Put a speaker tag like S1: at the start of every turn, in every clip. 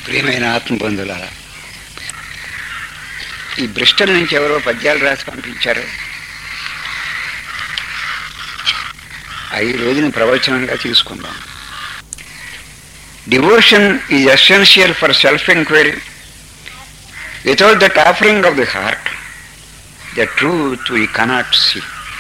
S1: ప్రియమైన ఆత్మబంధులారా ఈ బ్రిస్టల్ నుంచి ఎవరో పద్యాలు రాసి పంపించారు ఆ ఈ రోజుని ప్రవచనంగా తీసుకుందాం devotion is essential for self enquiry without that offering of the heart the truth we cannot see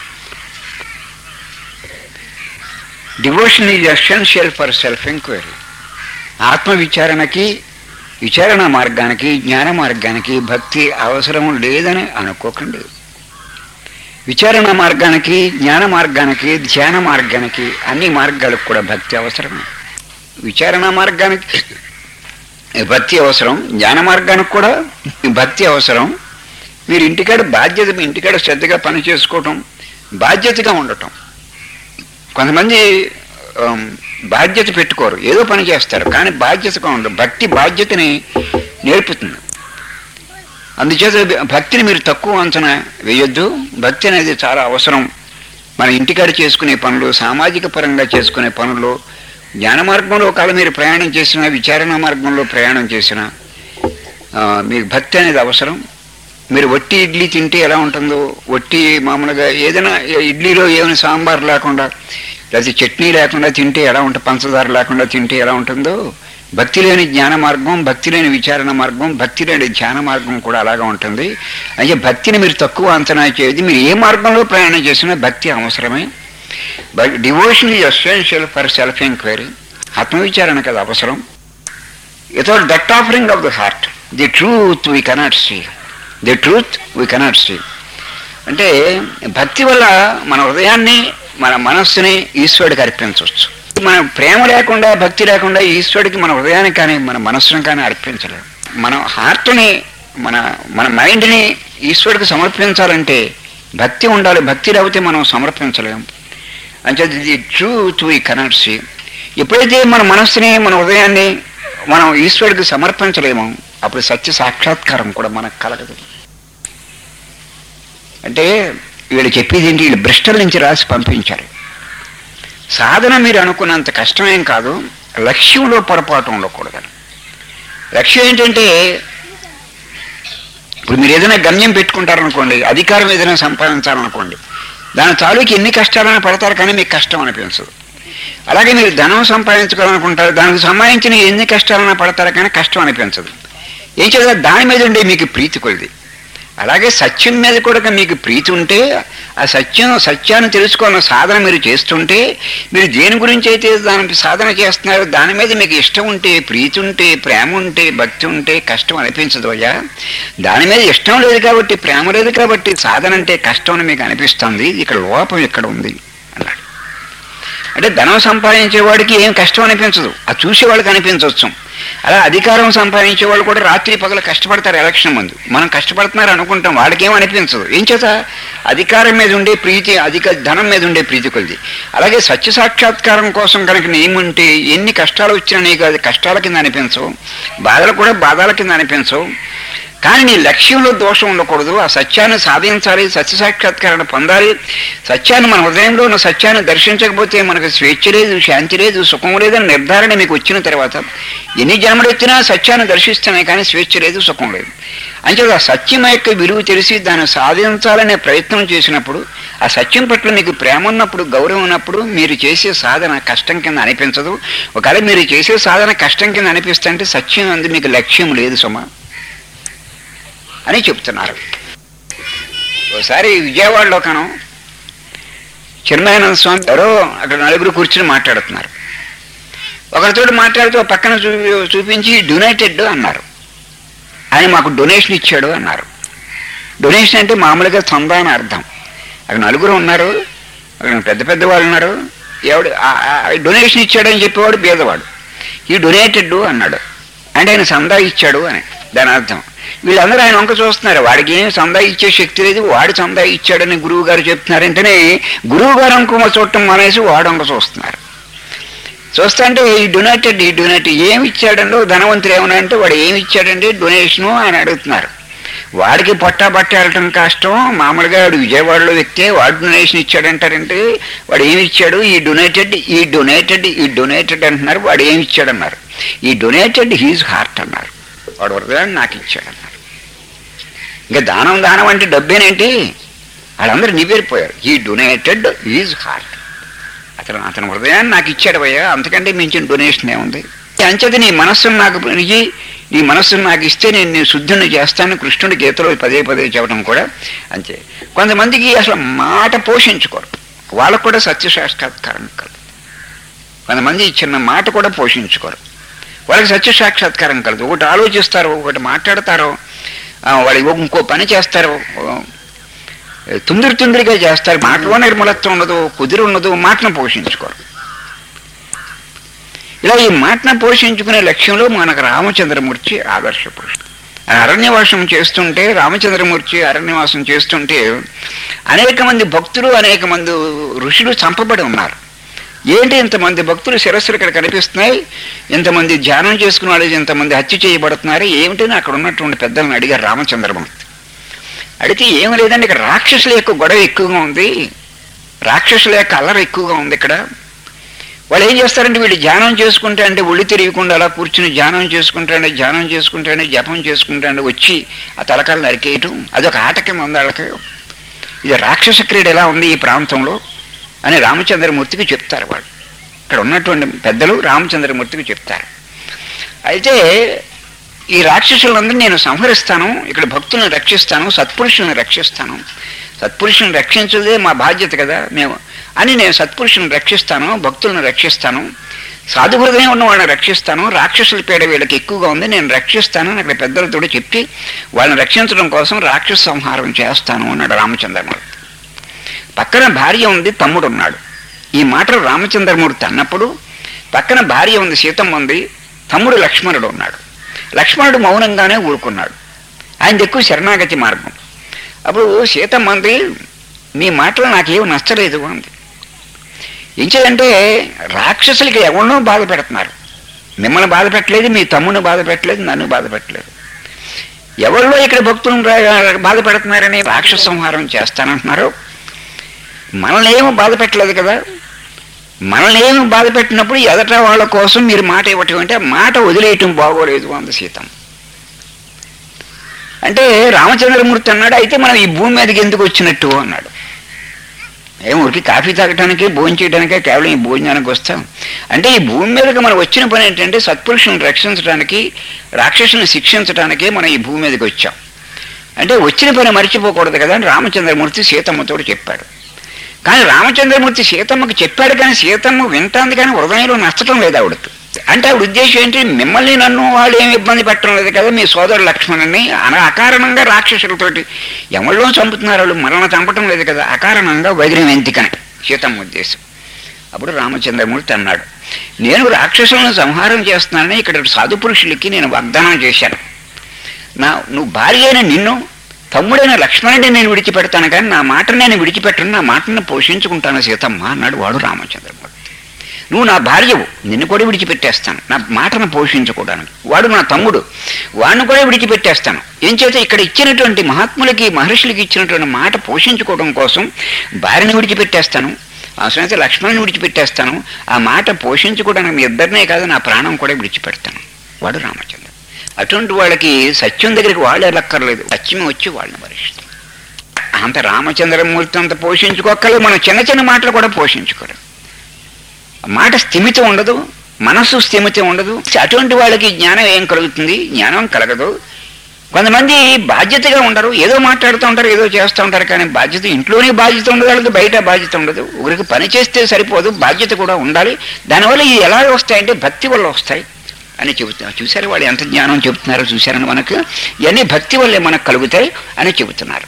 S1: devotion is essential for self enquiry ఆత్మ విచారణకి విచారణ మార్గానికి జ్ఞాన మార్గానికి భక్తి అవసరం లేదని అనుకోకండి విచారణ మార్గానికి జ్ఞాన మార్గానికి ధ్యాన మార్గానికి అన్ని మార్గాలకు కూడా భక్తి అవసరమే విచారణ మార్గానికి భక్తి అవసరం జ్ఞాన మార్గానికి కూడా భక్తి అవసరం మీరు ఇంటికాడ బాధ్యత మీ ఇంటికాడ శ్రద్ధగా పని చేసుకోవటం బాధ్యతగా ఉండటం కొంతమంది ఆమ్, బాధ్యత పెట్టుకోరు ఏదో పని చేస్తారు కానీ బాధ్యతగా ఉండరు భక్తి బాధ్యతని నేర్పుతుంది అందుచేత భక్తిని మీరు తక్కువ అంచనా వేయొద్దు భక్తి అనేది చాలా అవసరం మన ఇంటికాడ చేసుకునే పనులు సామాజిక పరంగా చేసుకునే పనులు జ్ఞాన మార్గంలో ఒకవేళ మీరు ప్రయాణం చేసినా విచారణ మార్గంలో ప్రయాణం చేసినా ఆ, మీకు భక్తి అనేది అవసరం మీరు వట్టి ఇడ్లీ తింటే ఎలా ఉంటుందో వట్టి మామూలుగా ఏదైనా ఇడ్లీలో ఏమైనా సాంబార్ లేకుండా లేకపోతే చట్నీ లేకుండా తింటే ఎలా ఉంటుంది పంచదార లేకుండా తింటే ఎలా ఉంటుందో భక్తి లేని జ్ఞాన మార్గం భక్తి లేని విచారణ మార్గం భక్తి లేని ధ్యాన మార్గం కూడా అలాగా ఉంటుంది అయితే భక్తిని మీరు తక్కువ అంచనా చేయదు మీరు ఏ మార్గంలో ప్రయాణం చేసినా భక్తి అవసరమే but devotion is essential for self enquiry ఆత్మవిచారణకు అది అవసరం without that offering of the heart the truth we cannot see the truth we cannot see అంటే భక్తి వల్ల మన హృదయాన్ని మన మనస్సుని ఈశ్వరుడికి అర్పించవచ్చు మన ప్రేమ లేకుండా భక్తి లేకుండా ఈశ్వరుడికి మన హృదయాన్ని కానీ మన మనస్సును కానీ అర్పించలేము మన హార్ట్ని మన మన మైండ్ని ఈశ్వరుడికి సమర్పించాలంటే భక్తి ఉండాలి భక్తి లేకపోతే మనం సమర్పించలేము అంటే the truth we cannot see ఎప్పుడైతే మన మనస్సుని మన హృదయాన్ని మనం ఈశ్వరుడికి సమర్పించలేమో అప్పుడు సత్య సాక్షాత్కారం కూడా మనకు కలగదు అంటే వీళ్ళు చెప్పేది ఏంటి వీళ్ళు బ్రిస్టల్ నుంచి రాసి పంపించారు సాధన మీరు అనుకున్నంత కష్టమేం కాదు లక్ష్యంలో పొరపాటు ఉండకూడదు లక్ష్యం ఏంటంటే ఇప్పుడు మీరు ఏదైనా గమ్యం పెట్టుకుంటారనుకోండి అధికారం ఏదైనా సంపాదించాలనుకోండి దాని తాలూకు ఎన్ని కష్టాలైనా పడతారు కానీ మీకు కష్టం అనిపించదు అలాగే మీరు ధనం సంపాదించుకోవాలనుకుంటారు దానికి సంబంధించిన ఎన్ని కష్టాలైనా పడతారు కానీ కష్టం అనిపించదు ఏం చేయాలి దాని మీద ఉండే మీకు ప్రీతి కొలిది అలాగే సత్యం మీద కూడా మీకు ప్రీతి ఉంటే ఆ సత్యం సత్యాన్ని తెలుసుకోవాలన్న సాధన మీరు చేస్తుంటే మీరు దేని గురించి అయితే దానికి సాధన చేస్తున్నారో దాని మీద మీకు ఇష్టం ఉంటే ప్రీతి ఉంటే ప్రేమ ఉంటే భక్తి ఉంటే కష్టం అనిపించదు అయ్యా దాని మీద ఇష్టం లేదు కాబట్టి ప్రేమ లేదు కాబట్టి సాధన అంటే కష్టం అని మీకు అనిపిస్తుంది ఇక్కడ లోపం ఇక్కడ ఉంది అన్నాడు అంటే ధనం సంపాదించేవాడికి ఏం కష్టం అనిపించదు అది చూసేవాళ్ళకి అనిపించవచ్చు అలా అధికారం సంపాదించే వాళ్ళు కూడా రాత్రి పగలు కష్టపడతారు ఎలక్షన్ ముందు మనం కష్టపడుతున్నారు అనుకుంటాం వాళ్ళకి ఏం అనిపించదు ఏం చేత అధికారం మీద ఉండే ప్రీతి అధిక ధనం మీద ఉండే ప్రీతి కొలిది అలాగే సత్య సాక్షాత్కారం కోసం కనుక నియముంటే ఎన్ని కష్టాలు వచ్చినా నీకు అది కష్టాల కింద అనిపించవు బాధలు కూడా బాధల కింద అనిపించవు కానీ నీ లక్ష్యంలో దోషం ఉండకూడదు ఆ సత్యాన్ని సాధించాలి సత్య సాక్షాత్కారణ పొందాలి సత్యాన్ని మన హృదయంలో ఉన్న సత్యాన్ని దర్శించకపోతే మనకు స్వేచ్ఛ లేదు శాంతి లేదు సుఖం లేదని నిర్ధారణ మీకు వచ్చిన తర్వాత ఎన్ని జన్మలు ఎత్తినా సత్యాన్ని దర్శిస్తున్నాయి కానీ స్వేచ్ఛ లేదు సుఖం లేదు అంచేత ఆ సత్యం యొక్క విలువ తెలిసి దాన్ని సాధించాలనే ప్రయత్నం చేసినప్పుడు ఆ సత్యం పట్ల మీకు ప్రేమ ఉన్నప్పుడు గౌరవం ఉన్నప్పుడు మీరు చేసే సాధన కష్టం కింద అనిపించదు ఒకవేళ మీరు చేసే సాధన కష్టం కింద అనిపిస్తుంటే సత్యం అందు మీకు లక్ష్యం లేదు సుమా అని చెప్తున్నారు ఒకసారి విజయవాడలో కను చిన్మయానంద స్వామి ఎవరో అక్కడ నలుగురు కూర్చుని మాట్లాడుతున్నారు ఒకరితో మాట్లాడుతూ ఓ పక్కన చూ చూపించి డొనేటెడ్ అన్నారు ఆయన మాకు డొనేషన్ ఇచ్చాడు అన్నారు డొనేషన్ అంటే మామూలుగా చందా అని అర్థం అక్కడ నలుగురు ఉన్నారు అక్కడ పెద్ద పెద్ద వాళ్ళు ఉన్నారు ఎవడు ఆ- ఆ- డొనేషన్ ఇచ్చాడని చెప్పేవాడు బీదవాడు ఈ డొనేటెడ్ అన్నాడు అంటే ఆయన సందా ఇచ్చాడు అని దాని అర్థం వీళ్ళందరూ ఆయన వంక చూస్తున్నారు వాడికి ఏం సందా ఇచ్చే శక్తి లేదు వాడు సందా ఇచ్చాడని గురువు గారు చెప్తున్నారంటేనే గురువు గారు అంకుమ చూడటం మానేసి వాడు వంక చూస్తున్నారు చూస్తుంటే ఈ డొనేటెడ్ ఈ డొనేట్ ఏమి ఇచ్చాడంలో ధనవంతులు ఏమన్నా అంటే వాడు ఏమి ఇచ్చాడండి డొనేషను అని అడుగుతున్నారు వాడికి పొట్టా బట్ట వెళ్ళటం కష్టం మామూలుగా వాడు విజయవాడలో వ్యక్తే వాడు డొనేషన్ ఇచ్చాడంటారంటే వాడు ఏమి ఇచ్చాడు ఈ డొనేటెడ్ ఈ డొనేటెడ్ ఈ డొనేటెడ్ అంటున్నారు వాడు ఏమి ఇచ్చాడన్నారు ఈ డొనేటెడ్ హీజ్ హార్ట్ అన్నారు వాడు హృదయాన్ని నాకు ఇచ్చాడు అన్నారు ఇంకా దానం దానం అంటే డబ్బేనేంటి వాళ్ళందరూ నివేరిపోయారు ఈ డొనేటెడ్ హీజ్ హార్ట్ అతను అతని హృదయాన్ని నాకు ఇచ్చాడు భయ్యా అంతకంటే మించిన డొనేషన్ ఏముంది అంచేది నీ మనస్సును నాకు ఇచ్చి నీ మనస్సును నాకు ఇస్తే నేను నీ శుద్ధిని చేస్తాను కృష్ణుడి గీతలో పదే పదే చెప్పడం కూడా అంతే కొంతమందికి అసలు మాట పోషించుకోరు వాళ్ళకు కూడా సత్య సాక్షాత్కారం కలదు కొంతమంది చిన్న మాట కూడా పోషించుకోరు వాళ్ళకి సత్య సాక్షాత్కారం కలదు ఒకటి ఆలోచిస్తారు ఒకటి మాట్లాడతారు ఆ, వాళ్ళు ఇంకో పని చేస్తారు తుందిరి తుందిరిగా చేస్తారు మాటలో నిర్మలత్వం ఉండదు కుదిరి ఉండదు మాటను పోషించుకోరు ఇలా ఈ మాటను పోషించుకునే లక్ష్యంలో మనకు రామచంద్రమూర్తి ఆదర్శ పురుషుడు ఆ అరణ్యవాసం చేస్తుంటే రామచంద్రమూర్తి అరణ్యవాసం చేస్తుంటే అనేక మంది భక్తులు అనేక మంది ఋషులు చంపబడి ఉన్నారు ఏంటి ఇంతమంది భక్తులు శిరస్సులు ఇక్కడ కనిపిస్తున్నాయి ఇంతమంది ధ్యానం చేసుకున్న వాళ్ళు ఇంతమంది హత్య చేయబడుతున్నారు ఏమిటని అక్కడ ఉన్నటువంటి పెద్దలను అడిగారు రామచంద్రమూర్తి అడిగితే ఏమి లేదండి ఇక్కడ రాక్షసుల యొక్క గొడవ ఎక్కువగా ఉంది రాక్షసుల యొక్క అల్లరి ఎక్కువగా ఉంది ఇక్కడ వాళ్ళు ఏం చేస్తారంటే వీళ్ళు ధ్యానం చేసుకుంటే అంటే ఒళ్ళు తిరిగకుండా అలా కూర్చుని ధ్యానం చేసుకుంటాంటే ధ్యానం చేసుకుంటాంటే జపం చేసుకుంటాంటే వచ్చి ఆ తలకాలు నరికేయటం అదొక ఆటకం ఉంది వాళ్ళకి ఇది రాక్షస క్రీడ ఎలా ఉంది ఈ ప్రాంతంలో అని రామచంద్రమూర్తికి చెప్తారు వాళ్ళు ఇక్కడ ఉన్నటువంటి పెద్దలు రామచంద్రమూర్తికి చెప్తారు అయితే ఈ రాక్షసులందరినీ నేను సంహరిస్తాను ఇక్కడ భక్తులను రక్షిస్తాను సత్పురుషులను రక్షిస్తాను సత్పురుషులను రక్షించదే మా బాధ్యత కదా మేము అని నేను సత్పురుషులను రక్షిస్తాను భక్తులను రక్షిస్తాను సాధు హృదయం ఉన్న వాళ్ళని రక్షిస్తాను రాక్షసుల పీడ వీళ్ళకి ఎక్కువగా ఉంది నేను రక్షిస్తాను అని అక్కడ పెద్దలతో చెప్పి వాళ్ళని రక్షించడం కోసం రాక్షస సంహారం చేస్తాను అన్నాడు రామచంద్రమూర్తి పక్కన భార్య ఉంది తమ్ముడు ఉన్నాడు ఈ మాటలు రామచంద్రమూర్తి అన్నప్పుడు పక్కన భార్య ఉంది సీతమ్మ ఉంది తమ్ముడు లక్ష్మణుడు ఉన్నాడు లక్ష్మణుడు మౌనంగానే ఊరుకున్నాడు ఆయన ఎక్కువ శరణాగతి మార్గం అప్పుడు సీతమ్మ అంది మీ మాటలు నాకేం నచ్చలేదు అంది ఏం చేయాలంటే రాక్షసులకి ఎవరినో బాధ పెడుతున్నారు మిమ్మల్ని బాధ పెట్టలేదు మీ తమ్ముని బాధ పెట్టలేదు నన్ను బాధ పెట్టలేదు ఎవరిలో ఇక్కడ భక్తులను రా- బాధ పెడుతున్నారని రాక్షస సంహారం చేస్తానంటున్నారు మనల్ని ఏమీ బాధ పెట్టలేదు కదా మనల్ని ఏమి బాధ పెట్టినప్పుడు ఎదట వాళ్ళ కోసం మీరు మాట ఇవ్వటం అంటే ఆ మాట వదిలేయటం బాగోలేదు అంది సీతం అంటే రామచంద్రమూర్తి అన్నాడు అయితే మనం ఈ భూమి మీదకి ఎందుకు వచ్చినట్టు అన్నాడు ఏం ఊరికి కాఫీ తాగటానికి భోజనం చేయడానికే కేవలం ఈ భోజనానికి వస్తాం అంటే ఈ భూమి మీదకి మనం వచ్చిన పని ఏంటంటే సత్పురుషులను రక్షించడానికి రాక్షసులను శిక్షించడానికే మనం ఈ భూమి మీదకి వచ్చాం అంటే వచ్చిన పని మర్చిపోకూడదు కదా అని రామచంద్రమూర్తి సీతమ్మతో చెప్పాడు కానీ రామచంద్రమూర్తి సీతమ్మకి చెప్పాడు కానీ సీతమ్మ వింటాంది కానీ హృదయంలో నచ్చటం లేదు ఆవిడకి అంటే ఆవిడ ఉద్దేశం ఏంటి మిమ్మల్ని నన్ను వాళ్ళు ఏమి ఇబ్బంది పెట్టడం లేదు కదా మీ సోదరుడు లక్ష్మణుని అన అకారణంగా రాక్షసులతోటి ఎవరిలో చంపుతున్నారు వాళ్ళు మనల్ని చంపటం లేదు కదా అకారణంగా వదిలిన ఎంతికని సీతమ్మ ఉద్దేశం అప్పుడు రామచంద్రమూర్తి అన్నాడు నేను రాక్షసులను సంహారం చేస్తున్నానని ఇక్కడ సాధు పురుషులకి నేను వాగ్దానం చేశాను నా నువ్వు భార్య అయిన నిన్ను తమ్ముడైన లక్ష్మణుడిని నేను విడిచిపెడతాను కానీ నా మాటను నేను విడిచిపెట్టను నా మాటను పోషించుకుంటాను సీతమ్మ అన్నాడు వాడు రామచంద్రమూర్తి నువ్వు నా భార్యవు నిన్ను కూడా విడిచిపెట్టేస్తాను నా మాటను పోషించుకోవడానికి వాడు నా తమ్ముడు వాడిని కూడా విడిచిపెట్టేస్తాను ఏం చేత ఇక్కడ ఇచ్చినటువంటి మహాత్ములకి మహర్షులకి ఇచ్చినటువంటి మాట పోషించుకోవడం కోసం భార్యను విడిచిపెట్టేస్తాను అవసరమైతే లక్ష్మణుని విడిచిపెట్టేస్తాను ఆ మాట పోషించుకోవడానికి మీ ఇద్దరినే కాదు నా ప్రాణం కూడా విడిచిపెడతాను వాడు రామచంద్ర అటువంటి వాళ్ళకి సత్యం దగ్గరికి వాళ్ళు వెళ్ళక్కర్లేదు సత్యమే వచ్చి వాళ్ళని భరిస్తుంది అంత రామచంద్రమూర్తి అంత పోషించుకోక్కర్లేదు మనం చిన్న చిన్న మాటలు కూడా పోషించుకోరు మాట స్థిమితం ఉండదు మనస్సు స్థిమితం ఉండదు అటువంటి వాళ్ళకి జ్ఞానం ఏం కలుగుతుంది జ్ఞానం కలగదు కొంతమంది బాధ్యతగా ఉండరు ఏదో మాట్లాడుతూ ఉంటారు ఏదో చేస్తూ ఉంటారు కానీ బాధ్యత ఇంట్లోనే బాధ్యత ఉండదు వాళ్ళకి బయట బాధ్యత ఉండదు ఊరికి పని చేస్తే సరిపోదు బాధ్యత కూడా ఉండాలి దానివల్ల ఇవి ఎలా వస్తాయంటే భక్తి వల్ల వస్తాయి అని చెబుతున్నారు చూసారు వాళ్ళు ఎంత జ్ఞానం చెబుతున్నారో చూసారని మనకు ఇవన్నీ భక్తి వల్లే మనకు కలుగుతాయి అని చెబుతున్నారు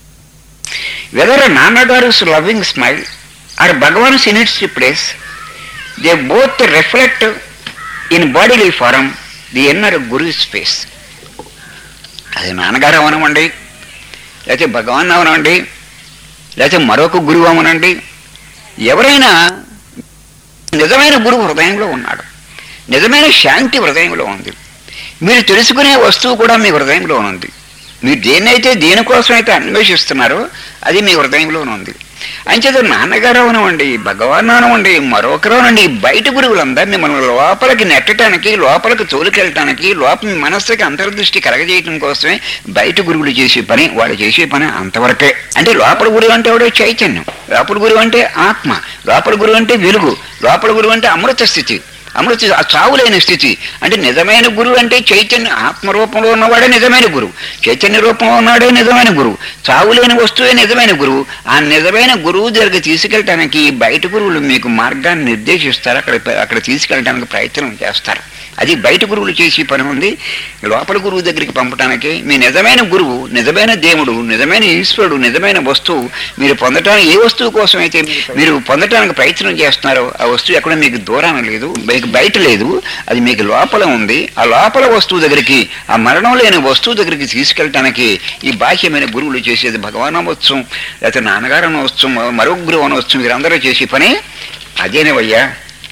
S1: whether Nannagaru's loving smile or Bhagavan's in its place they both reflect in bodily form the inner guru space అది నాన్నగారు అవనమండి లేకపోతే భగవాన్ అవనండి లేకపోతే మరొక గురువు అవనండి ఎవరైనా నిజమైన గురువు హృదయంలో ఉన్నాడు నిజమైన శాంతి హృదయంలో ఉంది మీరు తెలుసుకునే వస్తువు కూడా మీ హృదయంలో ఉంది మీరు దేన్నైతే దేనికోసం అయితే అన్వేషిస్తున్నారో అది మీ హృదయంలోనే ఉంది అంచేత నాన్నగారు అవనివ్వండి భగవాన్ అవనివ్వండి మరొకరు అవనండి బయట గురువులందరూ మిమ్మల్ని లోపలికి నెట్టడానికి లోపలికి తోలుకెళ్ళటానికి లోపల మీ మనస్సుకి అంతర్దృష్టి కలగజేయటం కోసమే బయట గురువులు చేసే పని వాళ్ళు చేసే పని అంతవరకే అంటే లోపల గురువు అంటే ఎవడో చైతన్యం లోపల గురువు అంటే ఆత్మ లోపల గురువు అంటే వెలుగు లోపల గురువు అంటే అమృత స్థితి అమృత ఆ చావులేని స్థితి అంటే నిజమైన గురువు అంటే చైతన్య ఆత్మ రూపంలో ఉన్నవాడే నిజమైన గురువు చైతన్య రూపంలో ఉన్నాడే నిజమైన గురువు చావులేని వస్తువే నిజమైన గురువు ఆ నిజమైన గురువు దగ్గరికి తీసుకెళ్ళటానికి బయట గురువులు మీకు మార్గాన్ని నిర్దేశిస్తారు అక్కడ అక్కడ తీసుకెళ్ళడానికి ప్రయత్నం చేస్తారు అది బయట గురువులు చేసే పని ఉంది లోపల గురువు దగ్గరికి పంపడానికి మీ నిజమైన గురువు నిజమైన దేవుడు నిజమైన ఈశ్వరుడు నిజమైన వస్తువు మీరు పొందటానికి ఏ వస్తువు కోసం అయితే మీరు పొందటానికి ప్రయత్నం చేస్తున్నారో ఆ వస్తువు ఎక్కడ మీకు దూరాన లేదు మీకు బయట లేదు అది మీకు లోపల ఉంది ఆ లోపల వస్తువు దగ్గరికి ఆ మరణం లేని వస్తువు దగ్గరికి తీసుకెళ్ళటానికి ఈ బాహ్యమైన గురువులు చేసేది భగవాన్ అనవచ్చం లేకపోతే నాన్నగారు అనవచ్చు మరో గురువు అనవచ్చు మీరందరూ చేసే పని అదేనేవయ్యా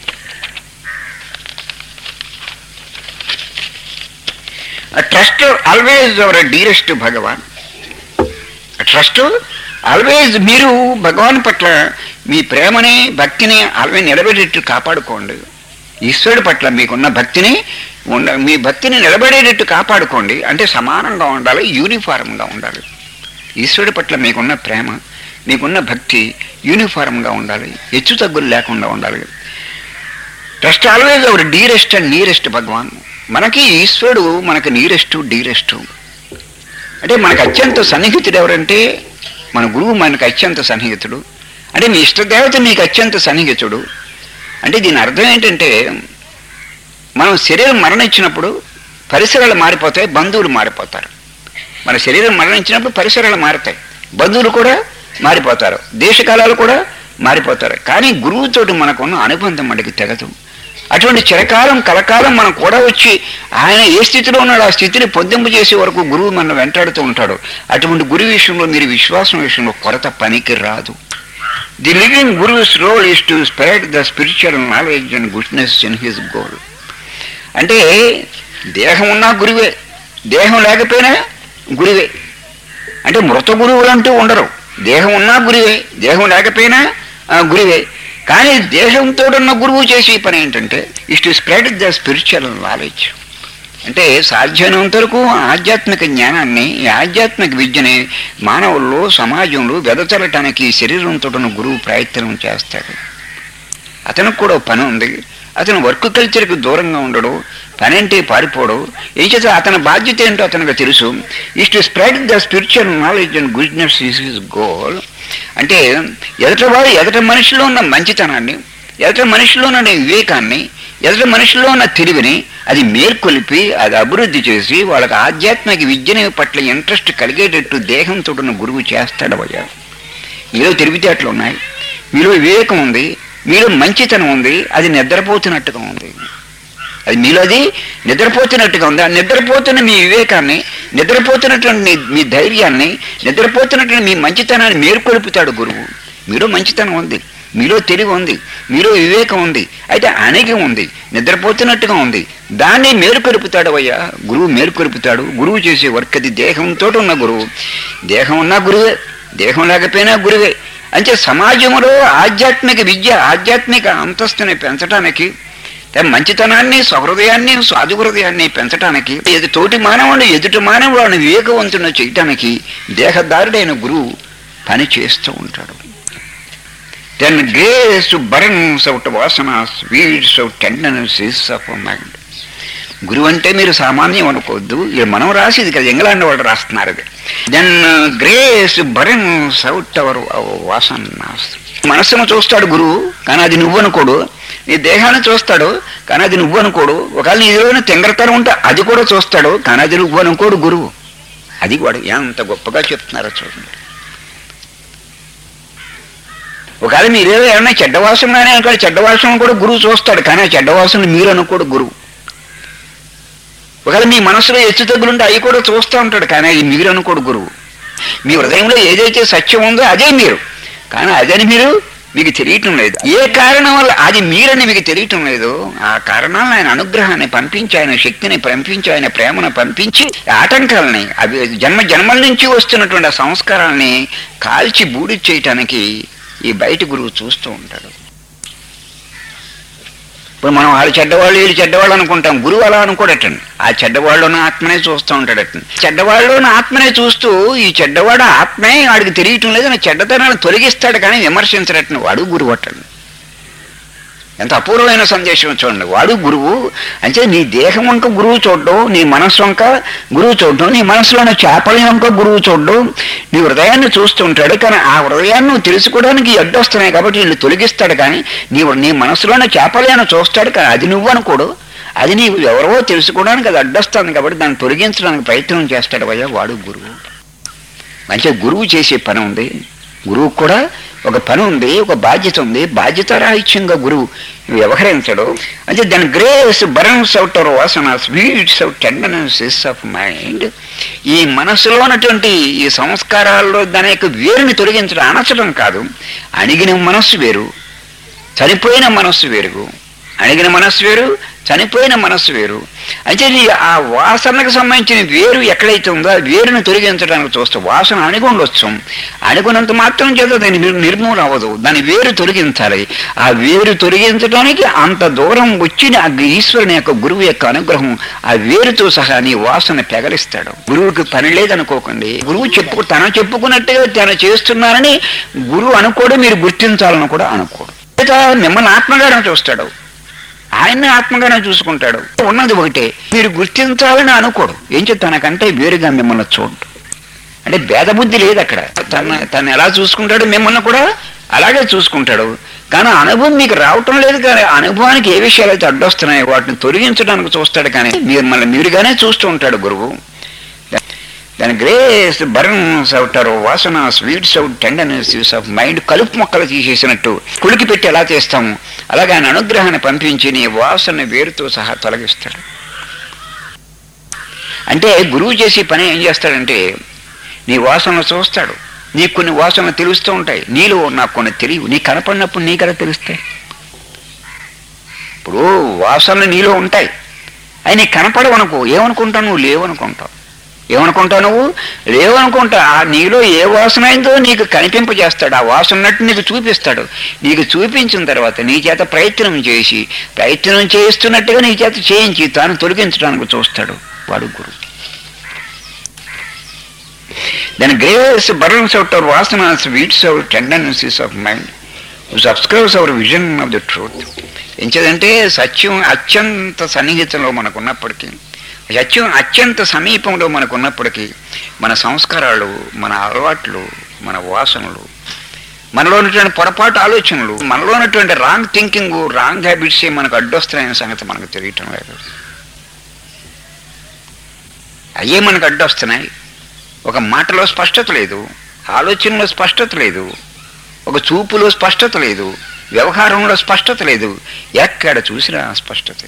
S1: trust always our dearest Bhagavan trust always మీరు భగవాన్ పట్ల మీ ప్రేమని భక్తిని ఆల్వేజ్ నిలబెట్టేట్టు కాపాడుకోండి ఈశ్వరుడి పట్ల మీకున్న భక్తిని ఉండ మీ భక్తిని నిలబడేటట్టు కాపాడుకోండి అంటే సమానంగా ఉండాలి యూనిఫారంగా ఉండాలి ఈశ్వరుడి పట్ల మీకున్న ప్రేమ మీకున్న భక్తి యూనిఫారంగా ఉండాలి హెచ్చు తగ్గులు లేకుండా ఉండాలి trust always our dearest and nearest Bhagavan మనకి ఈశ్వరుడు మనకు నీరెస్ట్ డీరెస్ట్ అంటే మనకు అత్యంత సన్నిహితుడు ఎవరంటే మన గురువు మనకు అత్యంత సన్నిహితుడు అంటే మీ ఇష్టదేవత మీకు అత్యంత సన్నిహితుడు అంటే దీని అర్థం ఏంటంటే మనం శరీరం మరణించినప్పుడు పరిసరాలు మారిపోతాయి బంధువులు మారిపోతారు మన శరీరం మరణించినప్పుడు పరిసరాలు మారుతాయి బంధువులు కూడా మారిపోతారు దేశకాలాలు కూడా మారిపోతారు కానీ గురువుతోటి మనకున్న అనుబంధం మనకి తెగదు అటువంటి చిరకాలం కలకాలం మనం కూడా వచ్చి ఆయన ఏ స్థితిలో ఉన్నాడో ఆ స్థితిని పొందింపు చేసే వరకు గురువు మనం వెంటాడుతూ ఉంటాడు అటువంటి గురువు విషయంలో మీరు విశ్వాసం విషయంలో కొరత పనికి రాదు the living guru's role is to spread the spiritual knowledge and goodness in his goal అంటే దేహం ఉన్నా గురువే దేహం లేకపోయినా గురువే అంటే మృత గురువులు అంటూ ఉండరు దేహం ఉన్నా గురువే దేహం లేకపోయినా ఆ, గురువే కానీ దేహంతో ఉన్న గురువు చేసే పని ఏంటంటే is to spread the spiritual knowledge అంటే సాధ్యమైనంత వరకు ఆధ్యాత్మిక జ్ఞానాన్ని ఈ ఆధ్యాత్మిక విద్యని మానవుల్లో సమాజంలో వెదచల్లటానికి ఈ శరీరంతో ఉన్న గురువు ప్రయత్నం చేస్తాడు అతనికి కూడా ఓ పని ఉంది అతను వర్క్ కల్చర్కి దూరంగా ఉండడు పని అంటే పారిపోడు ఏం చేత అతని బాధ్యత ఏంటో అతనికి తెలుసు is to spread the spiritual knowledge and goodness is his goal అంటే ఎదుటి వాడు ఎదుటి మనిషిలో ఉన్న మంచితనాన్ని ఎదుటి మనిషిలో ఉన్న వివేకాన్ని ఎదుటి మనిషిలో ఉన్న తెలివిని అది మేల్కొలిపి అది అభివృద్ధి చేసి వాళ్ళకి ఆధ్యాత్మిక విద్యని పట్ల ఇంట్రెస్ట్ కలిగేటట్టు దేహంతో ఉన్న గురువు చేస్తాడు అయ్యా మీలో తెలివితేటలు ఉన్నాయి మీలో వివేకం ఉంది మీలో మంచితనం ఉంది అది నిద్రపోతున్నట్టుగా ఉంది అది మీలో అది నిద్రపోతున్నట్టుగా ఉంది ఆ నిద్రపోతున్న మీ వివేకాన్ని నిద్రపోతున్నటువంటి మీ- మీ ధైర్యాన్ని నిద్రపోతున్నటువంటి మీ మంచితనాన్ని మేల్కొలుపుతాడు గురువు మీలో మంచితనం ఉంది మీలో తెలివి ఉంది మీలో వివేకం ఉంది అయితే అణిగి ఉంది నిద్రపోతున్నట్టుగా ఉంది దాన్ని మేలుకొలుపుతాడు అయ్యా గురువు మేలుకొలుపుతాడు గురువు చేసే వర్క్ అది దేహంతో ఉన్న గురువు దేహం ఉన్నా గురువే దేహం లేకపోయినా గురువే అంటే సమాజంలో ఆధ్యాత్మిక విద్య ఆధ్యాత్మిక అంతస్తుని పెంచడానికి తన మంచితనాన్ని సహృదయాన్ని సాధుహృదయాన్ని పెంచడానికి ఎదు తోటి మానవుడు ఎదుటి మానవుడు వివేకవంతుని చేయటానికి దేహదారుడైన గురువు పని చేస్తూ ఉంటాడు then grace burns out vasanas weeds out tendencies of mind గురువు అంటే మీరు సామాన్యం అనుకోవద్దు ఇది మనం రాసేది కదా ఇంగ్లాండ్ వాళ్ళు రాస్తున్నారు అది then grace burns out our vasanas మనస్సును చూస్తాడు గురువు కానీ అది నువ్వు అనుకోడు నీ దేహాన్ని చూస్తాడు కానీ అది నువ్వు అనుకోడు ఒకవేళ నీ ఏదైనా తెంగరతనం ఉంటే అది కూడా చూస్తాడు కానీ అది నువ్వు అనుకోడు గురువు అది కూడా ఎంత గొప్పగా చెప్తున్నారో చూడండి ఒకవేళ మీరేదో ఏమన్నా చెడ్డవాసనగానే అనుకో చెడ్డవాసన కూడా గురువు చూస్తాడు కానీ ఆ చెడ్డవాసన మీరు అనుకోడు గురువు ఒకవేళ మీ మనసులో హెచ్చు తగ్గులుంటే అవి కూడా చూస్తూ ఉంటాడు కానీ అది మీరు అనుకోడు గురువు మీ హృదయంలో ఏదైతే సత్యం ఉందో అదే మీరు కానీ అదని మీరు మీకు తెలియటం లేదు ఏ కారణం వల్ల అది మీరని మీకు తెలియటం లేదు ఆ కారణాలను ఆయన అనుగ్రహాన్ని పంపించి ఆయన శక్తిని పంపించి ఆయన ప్రేమను పంపించి ఆటంకాలని అవి జన్మ జన్మల నుంచి వస్తున్నటువంటి ఆ సంస్కారాలని కాల్చి బూడి చేయటానికి ఈ బయట గురువు చూస్తూ ఉంటాడు ఇప్పుడు మనం వాళ్ళు చెడ్డవాళ్ళు వీళ్ళు చెడ్డవాళ్ళు అనుకుంటాం గురువు అలా అనుకోడటండి ఆ చెడ్డవాళ్ళలోని ఆత్మనే చూస్తూ ఉంటాడటండి చెడ్డవాళ్ళలోని ఆత్మనే చూస్తూ ఈ చెడ్డవాడు ఆత్మే వాడికి తెలియటం లేదు నా చెడ్డతనాన్ని తొలగిస్తాడు కానీ విమర్శించడటండి వాడు గురువు అట్టండి ఎంత అపూర్వమైన సందేశం చూడండి వాడు గురువు అంటే నీ దేహం వంక గురువు చూడడం నీ మనస్సు వంక గురువు చూడడం నీ మనసులోని చేపల వంక గురువు చూడడం నీ హృదయాన్ని చూస్తుంటాడు కానీ ఆ హృదయాన్ని నువ్వు తెలుసుకోవడానికి ఈ అడ్డు వస్తున్నాయి కాబట్టి వీళ్ళు తొలగిస్తాడు కానీ నీ నీ మనసులోని చేపలేని చూస్తాడు కానీ అది నువ్వు అనుకోడు అది నీవు ఎవరో తెలుసుకోవడానికి అది అడ్డొస్తుంది కాబట్టి దాన్ని తొలగించడానికి ప్రయత్నం చేస్తాడు అయ్యా వాడు గురువు మంచిగా గురువు చేసే పని ఉంది గురువు కూడా ఒక పని ఉంది ఒక బాధ్యత ఉంది బాధ్యత రాహిత్యంగా గురువు వ్యవహరించడు అంటే దాని grace burns out our vasanas weeds out tendencies of mind ఈ మనసులో ఉన్నటువంటి ఈ సంస్కారాల్లో దాని యొక్క వేరుని తొలగించడం అనచడం కాదు అణిగిన మనస్సు వేరు చనిపోయిన మనస్సు వేరు అణిగిన మనస్సు వేరు చనిపోయిన మనస్సు వేరు అయితే నీ ఆ వాసనకు సంబంధించిన వేరు ఎక్కడైతే ఉందో ఆ వేరుని తొలగించడానికి చూస్తే వాసన అణిగి ఉండొచ్చు అణిగినంత మాత్రం చేత దాని నిర్- నిర్మూలన అవ్వదు దాని వేరు తొలగించాలి ఆ వేరు తొలగించడానికి అంత దూరం వచ్చిన ఆ ఈశ్వరుని యొక్క గురువు యొక్క అనుగ్రహం ఆ వేరుతో సహా నీ వాసన పెగలిస్తాడు గురువుకి పని లేదనుకోకండి గురువు చెప్పు తను చెప్పుకున్నట్టుగా తను చేస్తున్నానని గురువు అనుకోడు మీరు గుర్తించాలని కూడా అనుకోడు లేదా మిమ్మల్ని ఆత్మగానే చూస్తాడు ఆయన్ని ఆత్మగానే చూసుకుంటాడు ఉన్నది ఒకటే మీరు గుర్తించాలని అనుకోడు ఏం చెప్తా తనకంటే వేరుగా మిమ్మల్ని చూడు అంటే భేదబుద్ధి లేదు అక్కడ తన తను ఎలా చూసుకుంటాడు మిమ్మల్ని కూడా అలాగే చూసుకుంటాడు కానీ అనుభవం మీకు రావటం లేదు కానీ అనుభవానికి ఏ విషయాలు అయితే అడ్డొస్తున్నాయో వాటిని తొలగించడానికి చూస్తాడు కానీ మీరు మళ్ళీ మీరుగానే చూస్తూ ఉంటాడు గురువు దాని గ్రేస్ బర్న్స్ అవుతారు vasanas weeds out tendencies of mind కలుపు మొక్కలు తీసేసినట్టు కులికి పెట్టి ఎలా చేస్తాము అలాగే ఆయన అనుగ్రహాన్ని పంపించి నీ వాసన వేరుతో సహా తొలగిస్తాడు అంటే గురువు చేసే పని ఏం చేస్తాడంటే నీ వాసనలు చూస్తాడు నీకు కొన్ని వాసనలు తెలుస్తూ ఉంటాయి నీలో నాకు కొన్ని తెలియవు నీ కనపడినప్పుడు నీ కదా తెలుస్తాయి ఇప్పుడు వాసనలు నీలో ఉంటాయి అవి నీకు కనపడవు అనుకో ఏమనుకుంటావు నువ్వు లేవనుకుంటావు ఏమనుకుంటావు నువ్వు లేవనుకుంటా ఆ నీలో ఏ వాసన అయిందో నీకు కనిపింపజేస్తాడు ఆ వాసన ఉన్నట్టు నీకు చూపిస్తాడు నీకు చూపించిన తర్వాత నీ చేత ప్రయత్నం చేసి ప్రయత్నం చేస్తున్నట్టుగా నీ చేత చేయించి తాను తొలగించడానికి చూస్తాడు వాడు గురువు then grace burns out our vasanas weeds our tendencies of mind subscribes our vision of the truth ఎంచేదంటే సత్యం అత్యంత సన్నిహితంలో మనకున్నప్పటికీ సత్యం అత్యంత సమీపంలో మనకున్నప్పటికీ మన సంస్కారాలు మన అలవాట్లు మన వాసనలు మనలో ఉన్నటువంటి పొరపాటు ఆలోచనలు మనలో ఉన్నటువంటి రాంగ్ థింకింగ్ రాంగ్ హ్యాబిట్స్ మనకు అడ్డొస్తున్నాయనే సంగతి మనకు తెలియటం లేదు అయ్యే మనకు అడ్డొస్తున్నాయి ఒక మాటలో స్పష్టత లేదు ఆలోచనలో స్పష్టత లేదు ఒక చూపులో స్పష్టత లేదు వ్యవహారంలో స్పష్టత లేదు ఎక్కడ చూసినా స్పష్టత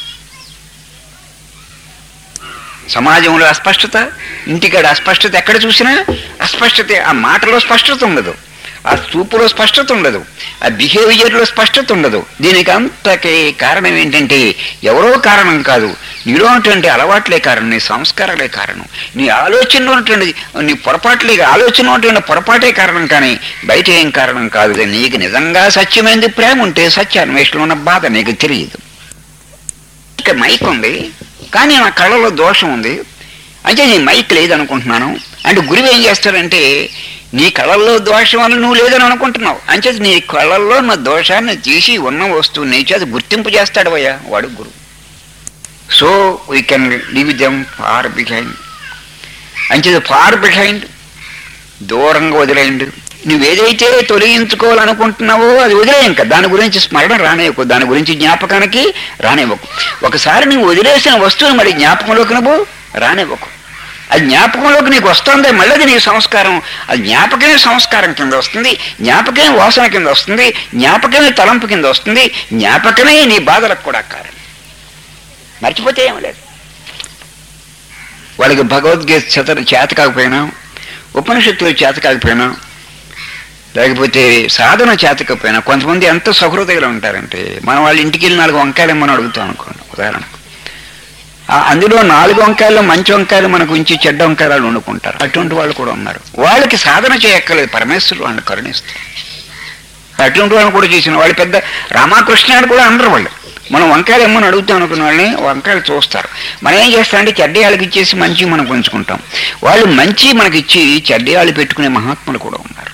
S1: సమాజంలో అస్పష్టత ఇంటికాడ అస్పష్టత ఎక్కడ చూసినా అస్పష్టత ఆ మాటలో స్పష్టత ఉండదు ఆ చూపులో స్పష్టత ఉండదు ఆ బిహేవియర్లో స్పష్టత ఉండదు దీనికి అంతకే కారణం ఏంటంటే ఎవరో కారణం కాదు నీలో ఉన్నటువంటి అలవాట్లే కారణం నీ సంస్కారాలే కారణం నీ ఆలోచనలో ఉన్నటువంటి నీ పొరపాట్లే ఆలోచన ఉన్నటువంటి పొరపాటే కారణం కానీ బయట ఏం కారణం కాదు నీకు నిజంగా సత్యమైనది ప్రేమ ఉంటే సత్య అన్వేషణలో ఉన్న బాధ నీకు తెలియదు ఇక మైక్ ఉంది కానీ నా కళ్ళలో దోషం ఉంది అంటే నీ మైక్ లేదనుకుంటున్నాను అంటే గురువు ఏం చేస్తాడంటే నీ కళల్లో దోషం అని నువ్వు లేదని అనుకుంటున్నావు అంటే నీ కళల్లో ఉన్న దోషాన్ని తీసి ఉన్న వస్తువు నీ చేత గుర్తింపు చేస్తాడు అయ్యా వాడు గురువు so we can leave them far behind అంటే ఫార్ బిహైండ్ దూరంగా వదిలేయండి నువ్వేదైతే తొలగించుకోవాలనుకుంటున్నావో అది వదిలే ఇంకా దాని గురించి స్మరణ రానివ్వకు దాని గురించి జ్ఞాపకానికి రానివ్వకు ఒకసారి నువ్వు వదిలేసిన వస్తువుని మరి జ్ఞాపకంలోకి నువ్వు రానివ్వకు అది జ్ఞాపకంలోకి నీకు వస్తుంది మళ్ళీ అది నీ సంస్కారం అది జ్ఞాపకమే సంస్కారం కింద వస్తుంది జ్ఞాపకమే వాసన కింద వస్తుంది జ్ఞాపకమే తలంపు కింద వస్తుంది జ్ఞాపకమే నీ బాధలకు కూడా కారణం మర్చిపోతే ఏం లేదు వాళ్ళకి భగవద్గీత చేత చేత కాకపోయినా ఉపనిషత్తులు చేత కాకపోయినా లేకపోతే సాధన చేతకపోయినా కొంతమంది ఎంత సహృదయులు ఉంటారంటే మనం వాళ్ళ ఇంటికి వెళ్ళి నాలుగు వంకాయలు ఏమని అడుగుతాం అనుకోండి ఉదాహరణకు ఆ అందులో నాలుగు వంకాయలు మంచి వంకాయలు మనకు ఉంచి చెడ్డ వంకాయలు వండుకుంటారు అటువంటి వాళ్ళు కూడా ఉన్నారు వాళ్ళకి సాధన చేయక్కర్లేదు పరమేశ్వరుడు వాళ్ళని కరుణిస్తారు అటువంటి వాళ్ళని కూడా చేసిన వాళ్ళు పెద్ద రామకృష్ణ అని కూడా అనరు వాళ్ళు మనం వంకాయలు ఏమని అడుగుతాం అనుకున్న వాళ్ళని వంకాయలు చూస్తారు మనం ఏం చేస్తామంటే చెడ్డ వాళ్ళకి ఇచ్చేసి మంచి మనం ఉంచుకుంటాం వాళ్ళు మంచి మనకి ఇచ్చి చెడ్డ వాళ్ళు పెట్టుకునే మహాత్ములు కూడా ఉన్నారు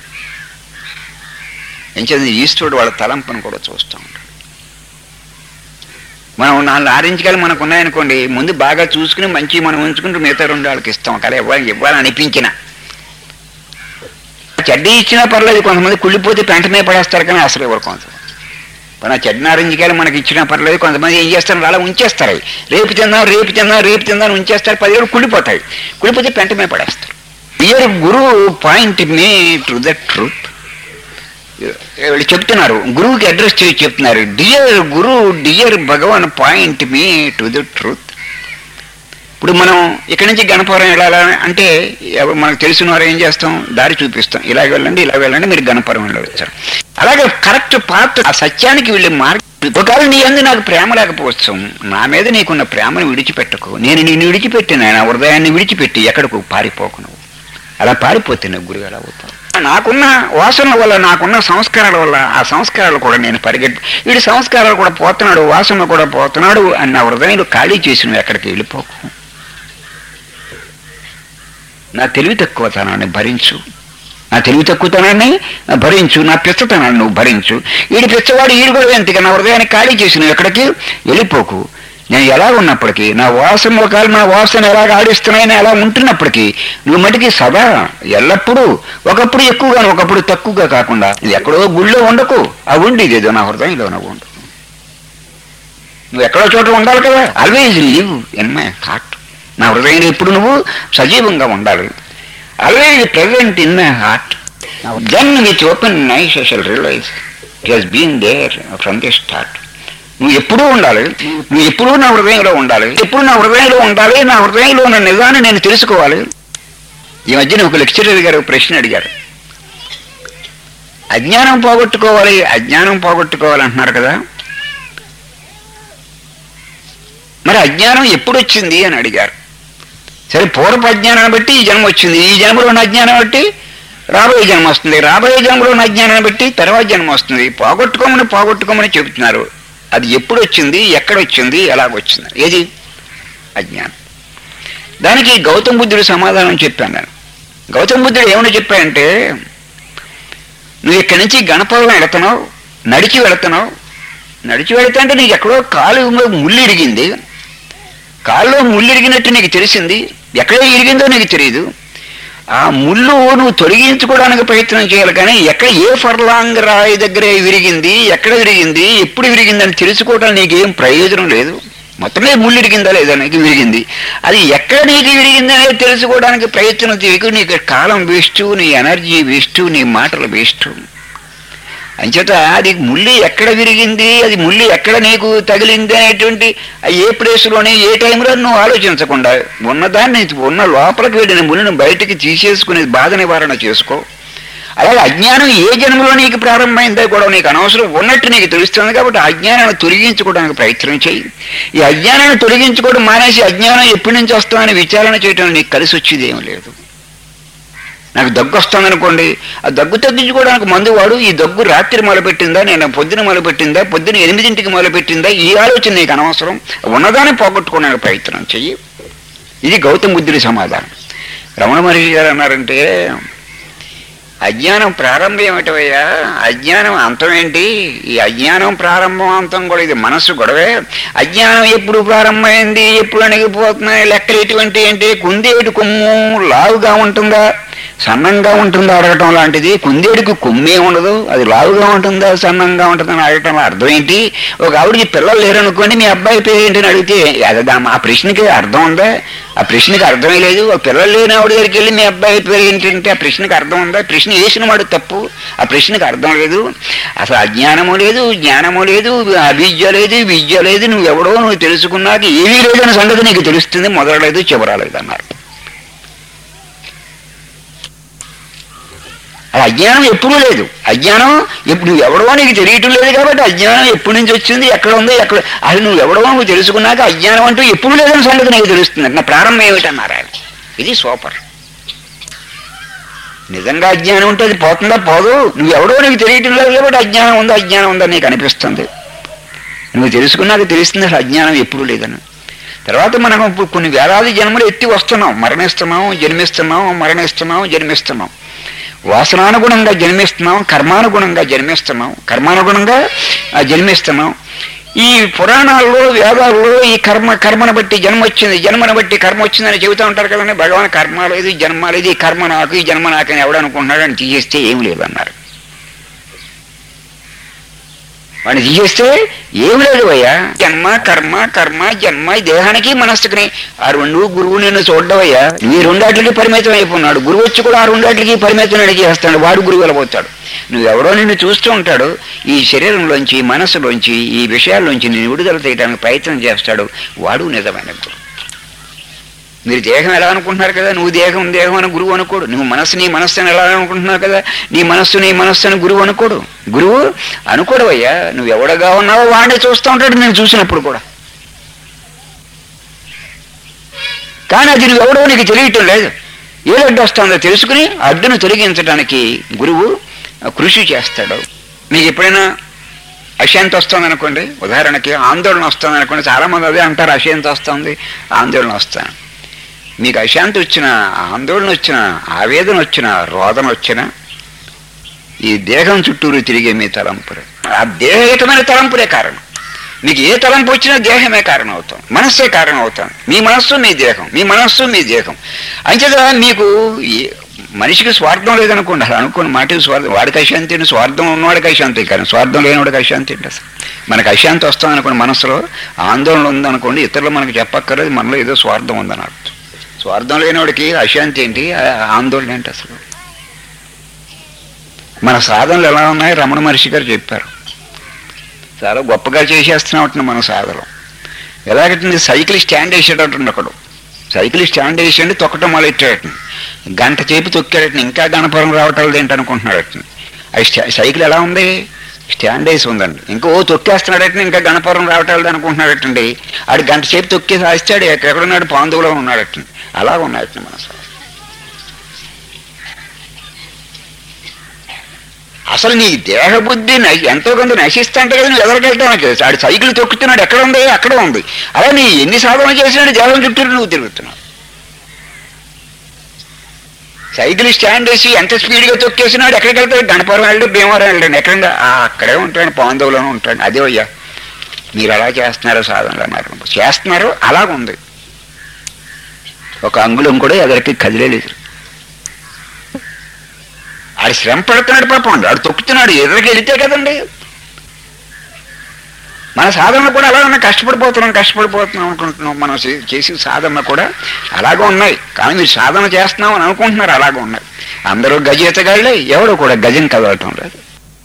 S1: ఏం చేద్దాం ఈశ్వరుడు వాళ్ళ తలంపును కూడా చూస్తూ ఉంటాడు మనం నాలుగు ఆరించకాయలు మనకు ఉన్నాయనుకోండి ముందు బాగా చూసుకుని మంచి మనం ఉంచుకుంటూ మిగతా రెండు వాళ్ళకి ఇస్తాం కదా ఇవ్వాలి ఇవ్వాలని అనిపించిన చెడ్డ ఇచ్చినా పర్లేదు కొంతమంది కుళ్ళిపోతే పెంట మీద పడేస్తారు కానీ అసలు ఎవరు కొంత మన చెడ్డ నారింజకాయలు మనకి ఇచ్చినా పర్లేదు కొంతమంది ఏం చేస్తారు అలా ఉంచేస్తారు అవి. రేపు తిందాం రేపు తిందాం రేపు తిందాం ఉంచేస్తారు పది ఏళ్ళు కుళ్ళిపోతాయి కుళ్ళిపోతే పెంట మీద పడేస్తారు dear guru point me to the truth వీళ్ళు చెప్తున్నారు గురువుకి అడ్రస్ చేసి చెప్తున్నారు dear guru dear Bhagavan point me to the truth ఇప్పుడు మనం ఇక్కడి నుంచి గణపురం వెళ్ళాలా అంటే ఎవరు మనకు తెలిసిన వారు ఏం చేస్తాం దారి చూపిస్తాం ఇలాగ వెళ్ళండి ఇలా వెళ్ళండి మీరు గణపురం వెళ్ళవచ్చు అలాగే కరెక్ట్ పార్ట్ ఆ సత్యానికి వెళ్ళే మార్గం ఒకవేళ నీ అందు నాకు ప్రేమ లేకపోవచ్చు నా మీద నీకున్న ప్రేమను విడిచిపెట్టకు నేను నిన్ను విడిచిపెట్టిన నా హృదయాన్ని విడిచిపెట్టి ఎక్కడికి పారిపోకు నువ్వు అలా పారిపోతే నువ్వు గురువు ఎలా అవుతావు నాకున్న వాసనల వల్ల నాకున్న సంస్కారాల వల్ల ఆ సంస్కారాలు కూడా నేను పరిగెట్టి వీడి సంస్కారాలు కూడా పోతున్నాడు వాసన కూడా పోతున్నాడు అని నా హృదయంలో ఖాళీ చేసి నువ్వు ఎక్కడికి వెళ్ళిపోకు నా తెలివి తక్కువతనాన్ని భరించు నా తెలివి తక్కువతనాన్ని భరించు నా పిచ్చతనాన్ని నువ్వు భరించు వీడి పిచ్చవాడు ఈడు కూడా ఎంతగా నా హృదయాన్ని ఖాళీ చేసి నువ్వు ఎక్కడికి వెళ్ళిపోకు నేను ఎలా ఉన్నప్పటికీ నా వాసన ఒకవేళ నా వాసన ఎలాగ ఆడిస్తున్నాయని ఎలా ఉంటున్నప్పటికీ నువ్వు మటుకి సదా ఎల్లప్పుడూ ఒకప్పుడు ఎక్కువగా ఒకప్పుడు తక్కువగా కాకుండా ఇది ఎక్కడో గుళ్ళో ఉండకు ఆ ఉండి ఇదేదో నా హృదయంలో నువ్వు ఉండు నువ్వు ఎక్కడో చోట ఉండాలి కదా always live in my heart నా హృదయంలో ఎప్పుడు నువ్వు సజీవంగా ఉండాలి always present in my heart then with open eyes shall realise it he's been there from the start నువ్వు ఎప్పుడూ ఉండాలి నువ్వు ఎప్పుడూ నా హృదయంలో ఉండాలి ఎప్పుడు నా హృదయంలో ఉండాలి నా హృదయంలో ఉన్న నిజాన్ని నేను తెలుసుకోవాలి ఈ మధ్యన ఒక లెక్చరర్ గారు ఒక ప్రశ్న అడిగారు అజ్ఞానం పోగొట్టుకోవాలి అజ్ఞానం పోగొట్టుకోవాలి అంటున్నారు కదా మరి అజ్ఞానం ఎప్పుడు వచ్చింది అని అడిగారు సరే పూర్వపు అజ్ఞానాన్ని బట్టి ఈ జన్మ వచ్చింది ఈ జన్మలో ఉన్న అజ్ఞానం బట్టి రాబోయే జన్మ వస్తుంది రాబోయే జన్మలో ఉన్న అజ్ఞానాన్ని బట్టి తర్వాత జన్మ వస్తుంది పోగొట్టుకోమని పోగొట్టుకోమని చెబుతున్నారు అది ఎప్పుడు వచ్చింది ఎక్కడ వచ్చింది ఎలాగొచ్చింది ఏది అజ్ఞానం దానికి గౌతమ బుద్ధుడు సమాధానం చెప్పాను నేను గౌతమ బుద్ధుడు ఏమని చెప్పాయంటే నువ్వు ఇక్కడి నుంచి గణపవరం వెళుతున్నావు నడిచి వెళుతున్నావు నడిచి వెళుతా అంటే నీకు ఎక్కడో కాలు ముళ్ళు ఇరిగింది కాల్లో ముళ్ళు ఇరిగినట్టు నీకు తెలిసింది ఎక్కడ ఇరిగిందో నీకు తెలియదు ఆ ముళ్ళు నువ్వు తొలగించుకోవడానికి ప్రయత్నం చేయాలి కానీ ఎక్కడ ఏ ఫర్లాంగ్ రాయి దగ్గర విరిగింది ఎక్కడ విరిగింది ఎప్పుడు విరిగింది అని తెలుసుకోవడానికి నీకు ఏం ప్రయోజనం లేదు మొత్తమే ముళ్ళు ఇరిగిందా లేదా నీకు విరిగింది అది ఎక్కడ నీకు విరిగింది అనేది తెలుసుకోవడానికి ప్రయత్నం చేయకు నీకు కాలం వేస్ట్ నీ ఎనర్జీ వేస్ట్ నీ మాటలు వేస్ట్ అంచేత అది ముళ్ళు ఎక్కడ విరిగింది అది ముళ్ళు ఎక్కడ నీకు తగిలింది అనేటువంటి ఆ ఏ ప్లేస్లోనే ఏ టైంలో నువ్వు ఆలోచించకుండా ఉన్నదాన్ని ఉన్న లోపలికి వెళ్ళిన ముళ్ళను బయటికి తీసేసుకునే బాధ నివారణ చేసుకో అలాగే అజ్ఞానం ఏ జన్మలో నీకు ప్రారంభమైందో కూడా నీకు అనవసరం ఉన్నట్టు నీకు తెలుస్తుంది కాబట్టి ఆ అజ్ఞానాన్ని తొలగించుకోవడానికి ప్రయత్నం చేయి ఈ అజ్ఞానాన్ని తొలగించుకోవడం మానేసి అజ్ఞానం ఎప్పటి నుంచి వస్తామని విచారణ చేయడం నీకు కలిసి వచ్చేది ఏం లేదు నాకు దగ్గు వస్తుంది అనుకోండి ఆ దగ్గు తగ్గించుకోవడానికి మందు వాడు ఈ దగ్గు రాత్రి మొదలుపెట్టిందా నేను పొద్దున మొదలుపెట్టిందా పొద్దున ఎనిమిదింటికి మొదలుపెట్టిందా ఈ ఆలోచన నీకు అనవసరం ఉన్నదాన్ని పోగొట్టుకోవడానికి ప్రయత్నం చెయ్యి ఇది గౌతమ బుద్ధుడి సమాధానం రమణ మహర్షి గారు అన్నారంటే అజ్ఞానం ప్రారంభం ఏమిటవయ్యా అజ్ఞానం అంతం ఏంటి ఈ అజ్ఞానం ప్రారంభం అంతం కూడా ఇది మనస్సు గొడవే అజ్ఞానం ఎప్పుడు ప్రారంభమైంది ఎప్పుడు అణిగిపోతున్నాయి లెక్కలు ఎటువంటి ఏంటి కుందేటి కొమ్ము లావుగా ఉంటుందా సన్నంగా ఉంటుందా అడగటం లాంటిది కుందేడికి కొమ్మే ఉండదు అది లావుగా ఉంటుందా సన్నంగా ఉంటుందని అడగటం అర్థం ఏంటి ఒక ఆవిడికి పిల్లలు లేరనుకోండి మీ అబ్బాయి పేరు ఏంటని అడిగితే అది దా- ఆ ప్రశ్నకి అర్థం ఉందా ఆ ప్రశ్నకి అర్థమే లేదు ఒక పిల్లలు లేని ఆవిడ దగ్గరికి వెళ్ళి మీ అబ్బాయి పేరు ఏంటంటే ఆ ప్రశ్నకి అర్థం ఉందా ప్రశ్న వేసిన వాడు తప్పు ఆ ప్రశ్నకి అర్థం లేదు అసలు అజ్ఞానము లేదు జ్ఞానము లేదు అవిద్య లేదు విద్య లేదు నువ్వు ఎవడో నువ్వు తెలుసుకున్నాక ఏమీ లేదన్న సంగతి నీకు తెలుస్తుంది మొదలలేదు చివరలేదు అన్నారు అది అజ్ఞానం ఎప్పుడూ లేదు అజ్ఞానం ఎప్పుడు నువ్వు ఎవడో నీకు తెలియటం లేదు కాబట్టి అజ్ఞానం ఎప్పటి నుంచి వచ్చింది ఎక్కడ ఉందో ఎక్కడ అది నువ్వు ఎవడో నువ్వు తెలుసుకున్నాక అజ్ఞానం అంటూ ఎప్పుడు లేదని సంగతి నీకు తెలుస్తుంది నా ప్రారంభం ఏమిటన్నారు ఆయన ఇది సూపర్ నిజంగా అజ్ఞానం ఉంటే అది పోతుందా పోదు నువ్వెవడో నీకు తెలియటం లేదు కాబట్టి అజ్ఞానం ఉందా అజ్ఞానం ఉందా నీకు అనిపిస్తుంది నువ్వు తెలుసుకున్నాక తెలుస్తుంది అసలు అజ్ఞానం ఎప్పుడు లేదని తర్వాత మనం ఇప్పుడు కొన్ని వేలాది జన్మలు ఎత్తి వస్తున్నాం మరణిస్తున్నాం జన్మిస్తున్నాం మరణిస్తున్నాం జన్మిస్తున్నాం వాసనానుగుణంగా జన్మిస్తున్నాం కర్మానుగుణంగా జన్మిస్తున్నాం కర్మానుగుణంగా ఆ, జన్మిస్తున్నాం ఈ పురాణాల్లో వేదాల్లో ఈ కర్మ కర్మను బట్టి జన్మ వచ్చింది జన్మను బట్టి కర్మ వచ్చిందని చెబుతూ ఉంటారు కదండి భగవాన్ కర్మ లేదు ఈ జన్మ లేదు ఈ కర్మ నాకు ఈ జన్మ నాకు అని ఎవడనుకుంటున్నాడు అని తీసేస్తే ఏం లేదు అన్నారు వాడిని తీసేస్తే ఏం లేదు అయ్యా జన్మ కర్మ కర్మ జన్మ ఈ దేహానికి మనస్సుకుని ఆ రెండు గురువు నిన్ను చూడ్డవయ్యా ఈ రెండాటికి పరిమితం అయిపోన్నాడు గురువు వచ్చి కూడా ఆ రెండాటికి పరిమితం చేస్తాడు వాడు గురువు వెళ్ళబోతాడు నువ్వెవడో నిన్ను చూస్తూ ఉంటాడు ఈ శరీరంలోంచి ఈ మనస్సులోంచి ఈ విషయాల్లోంచి నేను విడుదల చేయడానికి ప్రయత్నం చేస్తాడు వాడు నిజమైన గురువు మీరు దేహం ఎలా అనుకుంటున్నారు కదా నువ్వు దేహం దేహం అని గురువు అనుకోడు నువ్వు మనస్సు నీ మనస్సు అని ఎలా అనుకుంటున్నావు కదా నీ మనస్సు నీ మనస్సు అని గురువు అనుకోడు గురువు అనుకోడు అయ్యా నువ్వు ఎవడగా ఉన్నావో వాడిని చూస్తూ ఉంటాడు నేను చూసినప్పుడు కూడా కానీ అది నువ్వు ఎవడో నీకు తెలియటం లేదు ఏ అడ్డు వస్తుందో తెలుసుకుని ఆ అడ్డును తొలగించడానికి గురువు కృషి చేస్తాడు మీకు ఎప్పుడైనా అశాంతి వస్తుంది అనుకోండి ఉదాహరణకి ఆందోళన వస్తుంది అనుకోండి చాలామంది అదే అంటారు అశాంతి వస్తుంది ఆందోళన వస్తాను మీకు అశాంతి వచ్చిన ఆందోళన వచ్చిన ఆవేదన వచ్చిన రోదన వచ్చిన ఈ దేహం చుట్టూరు తిరిగే మీ తలంపురే ఆ దేహయుతమైన తలంపురే కారణం మీకు ఏ తలంపు వచ్చినా దేహమే కారణం అవుతాం మనస్సే కారణం అవుతాం మీ మనస్సు మీ దేహం మీ మనస్సు మీ దేహం అంచేత మీకు ఈ- మనిషికి స్వార్థం లేదనుకోండి అలా అనుకోండి మాట స్వార్థం వాడికి అశాంతి ఏంటి? స్వార్థం ఉన్నవాడికి అశాంతి కానీ స్వార్థం లేనివాడికి అశాంతి ఏంటి అసలు మనకు అశాంతి వస్తాం అనుకోండి మనసులో ఆందోళన ఉందనుకోండి ఇతరులు మనకు చెప్పక్కర్లేదు మనలో ఏదో స్వార్థం ఉందని అర్థం స్వార్థం లేనివాడికి అశాంతి ఏంటి ఆ- ఆందోళన ఏంటి అసలు మన సాధనలు ఎలా ఉన్నాయి రమణ మహర్షి గారు చెప్పారు చాలా గొప్పగా చేసేస్తున్నాం మన సాధనం ఎలాగంటే సైకిల్ స్టాండ్ వేసేటట్టు ఒకడు సైకిల్ స్టాండ్ వేసేయండి తొక్కటం మొదలెట్టాడట గంట చేపి తొక్కాడట ఇంకా గణపురం రావటం ఏంటి అనుకుంటున్నాడట అది స్టా- సైకిల్ ఎలా ఉంది స్టాండ్ వేసి ఉందండి ఇంకో తొక్కేస్తున్నాడట ఇంకా గణపురం రావటం అనుకుంటున్నాడటండి ఆడు గంట సేపు తొక్కేసి ఆస్తాడు ఎక్కడున్నాడు పాందువులో ఉన్నాడట అలా ఉన్నాడట మన సాధన అసలు నీ దేహ బుద్ధి న- ఎంతో కొంత నశిస్తుంటే కదా నువ్వు ఎదరికెళ్తావు ఆడు సైకిల్ తొక్కుతున్నాడు ఎక్కడ ఉంది అక్కడ ఉంది అలా నీ ఎన్ని సాధన చేసినాడు దేహం చుట్టూ నువ్వు తిరుగుతున్నావు సైకిల్ స్టాండ్ వేసి ఎంత స్పీడ్గా తొక్కేసినాడు ఎక్కడికి వెళ్తాడు గణపురం వెళ్ళడు భీమవరం వెళ్ళండి ఎక్కడ అక్కడే ఉంటాడు పాందవులోనే ఉంటాడు అదే అయ్యా మీరు ఎలా చేస్తున్నారు సాధనలు అన్నారు చేస్తున్నారు అలాగుంది ఒక అంగుళం కూడా ఎదరికి కదిలేదు ఆడు శ్రమ పడుతున్నాడు పాపం ఆడు తొక్కుతున్నాడు ఎదురుకి వెళితే కదండి మన సాధన కూడా అలా ఉన్నాయి కష్టపడిపోతున్నాం కష్టపడిపోతున్నాం అనుకుంటున్నాం మనం చే- చేసే సాధన కూడా అలాగే ఉన్నాయి కానీ మీరు సాధన చేస్తున్నాం అని అనుకుంటున్నారు అలాగే ఉన్నాయి అందరూ గజేతగాళ్ళే ఎవడు కూడా గజం కదలటం లేదు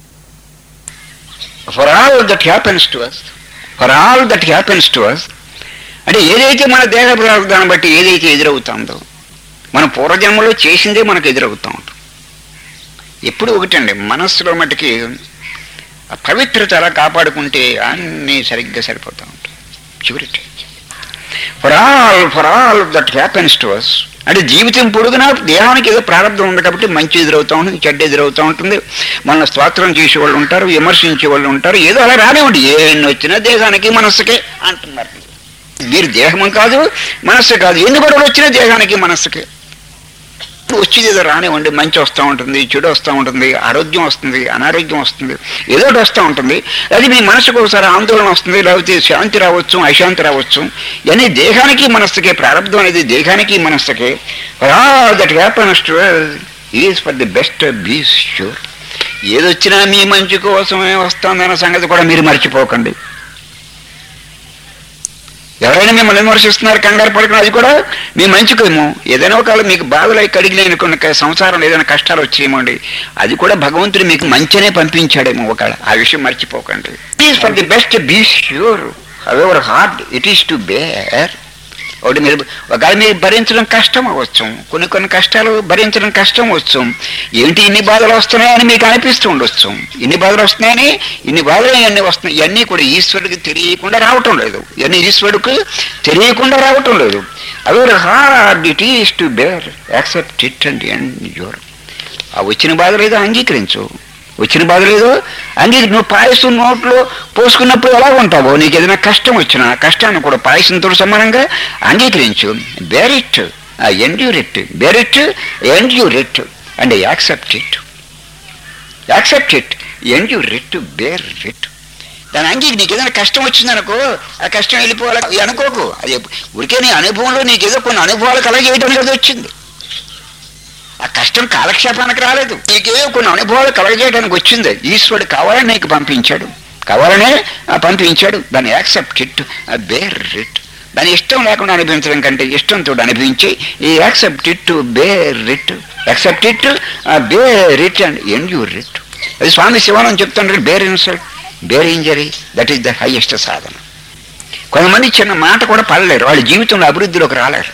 S1: for all that happens to us for all that happens to us అంటే ఏదైతే మన దేహ ప్రార్థాన్ని బట్టి ఏదైతే ఎదురవుతుందో మన పూర్వజన్మలో చేసిందే మనకు ఎదురవుతూ ఉంటుంది ఎప్పుడు ఒకటండి మనస్సులో మటుకి ఆ పవిత్రత అలా కాపాడుకుంటే అన్నీ సరిగ్గా సరిపోతూ ఉంటాయి చివరికి for all for all that happens to us అంటే జీవితం పొడుగునా దేహానికి ఏదో ప్రారంభం ఉంది కాబట్టి మంచి ఎదురవుతూ ఉంటుంది చెడ్డ ఎదురవుతూ ఉంటుంది మన స్తోత్రం చేసే వాళ్ళు ఉంటారు విమర్శించే వాళ్ళు ఉంటారు ఏదో అలా రానివ్వండి ఎన్ని వచ్చినా దేహానికి మనస్సుకే అంటున్నారు మీరు దేహం కాదు మనస్సు కాదు ఎన్ని గొడవలు వచ్చినా దేహానికి మనస్సుకే వచ్చేది ఏదో రానివ్వండి మంచి వస్తూ ఉంటుంది చెడు వస్తూ ఉంటుంది ఆరోగ్యం వస్తుంది అనారోగ్యం వస్తుంది ఏదో ఒకటి వస్తూ ఉంటుంది అది మీ మనసుకు ఒకసారి ఆందోళన వస్తుంది లేకపోతే శాంతి రావచ్చు అశాంతి రావచ్చు ఇవన్నీ దేహానికి మనస్సుకే ప్రారంభం అనేది దేహానికి మనస్సుకే that happens is for the best be sure ఏదొచ్చినా మీ మంచి కోసమే వస్తుందన్న సంగతి కూడా మీరు మర్చిపోకండి ఎవరైనా మిమ్మల్ని విమర్శిస్తున్నారు కంగారు పడుకున్న అది కూడా మీ మంచికేమో ఏదైనా ఒకవేళ మీకు బాధలు అయి కడిగిలేని కొన్ని క- సంసారంలో ఏదైనా కష్టాలు వచ్చేయమండి అది కూడా భగవంతుడు మీకు మంచినే పంపించాడేమో ఒకవేళ ఆ విషయం మర్చిపోకండి is for the best be sure however hard it is to bear ఒకటి మీరు ఒకవేళ మీరు భరించడం కష్టం అవ్వచ్చు కొన్ని కొన్ని కష్టాలు భరించడం కష్టం అవ్వచ్చు ఏంటి ఇన్ని బాధలు వస్తున్నాయని మీకు అనిపిస్తూ ఉండొచ్చు ఇన్ని బాధలు వస్తున్నాయని ఇన్ని బాధలు ఇవన్నీ వస్తున్నాయి ఇవన్నీ కూడా ఈశ్వరుడికి తెలియకుండా రావటం లేదు ఇవన్నీ ఈశ్వరుడికి తెలియకుండా రావటం లేదు అవి hard it is to bear accept it and endure ఆ వచ్చిన బాధ లేదో అంగీకరించు వచ్చిన బాధ లేదో అంగీకరి నువ్వు పాయసం నోట్లో పోసుకున్నప్పుడు ఎలా ఉంటావో నీకు ఏదైనా కష్టం వచ్చినా ఆ కష్టాన్ని కూడా పాయసంతో సమానంగా అంగీకరించు bear it endure it bear it endure it and accept it accept it endure it bear it దాని అంగీ నీకు ఏదైనా కష్టం వచ్చిందనుకో ఆ కష్టం వెళ్ళిపోవాలి అది అనుకోకు అది ఉరికే నీ అనుభవంలో నీకు ఏదో కొన్ని అనుభవాలు కలగజేయడం లేదు వచ్చింది ఆ కష్టం కాలక్షేపానికి రాలేదు నీకేదో కొన్ని అనుభవాలు కలగజేయడానికి వచ్చింది ఈశ్వరుడు కావాలని నీకు పంపించాడు కావాలనే ఆ, పంపించాడు దాన్ని యాక్సెప్ట్ ఇట్ బేర్ ఇట్ దాని ఇష్టం లేకుండా అనిపించడం కంటే ఇష్టంతో అనిపించి ఈ accept it bear it accept it bear it and endure it అది స్వామి శివానంద్ చెప్తుంటారు bear insult bear injury that is the highest sadhana కొంతమంది చిన్న మాట కూడా పడలేరు వాళ్ళ జీవితంలో అభివృద్ధిలోకి రాలేరు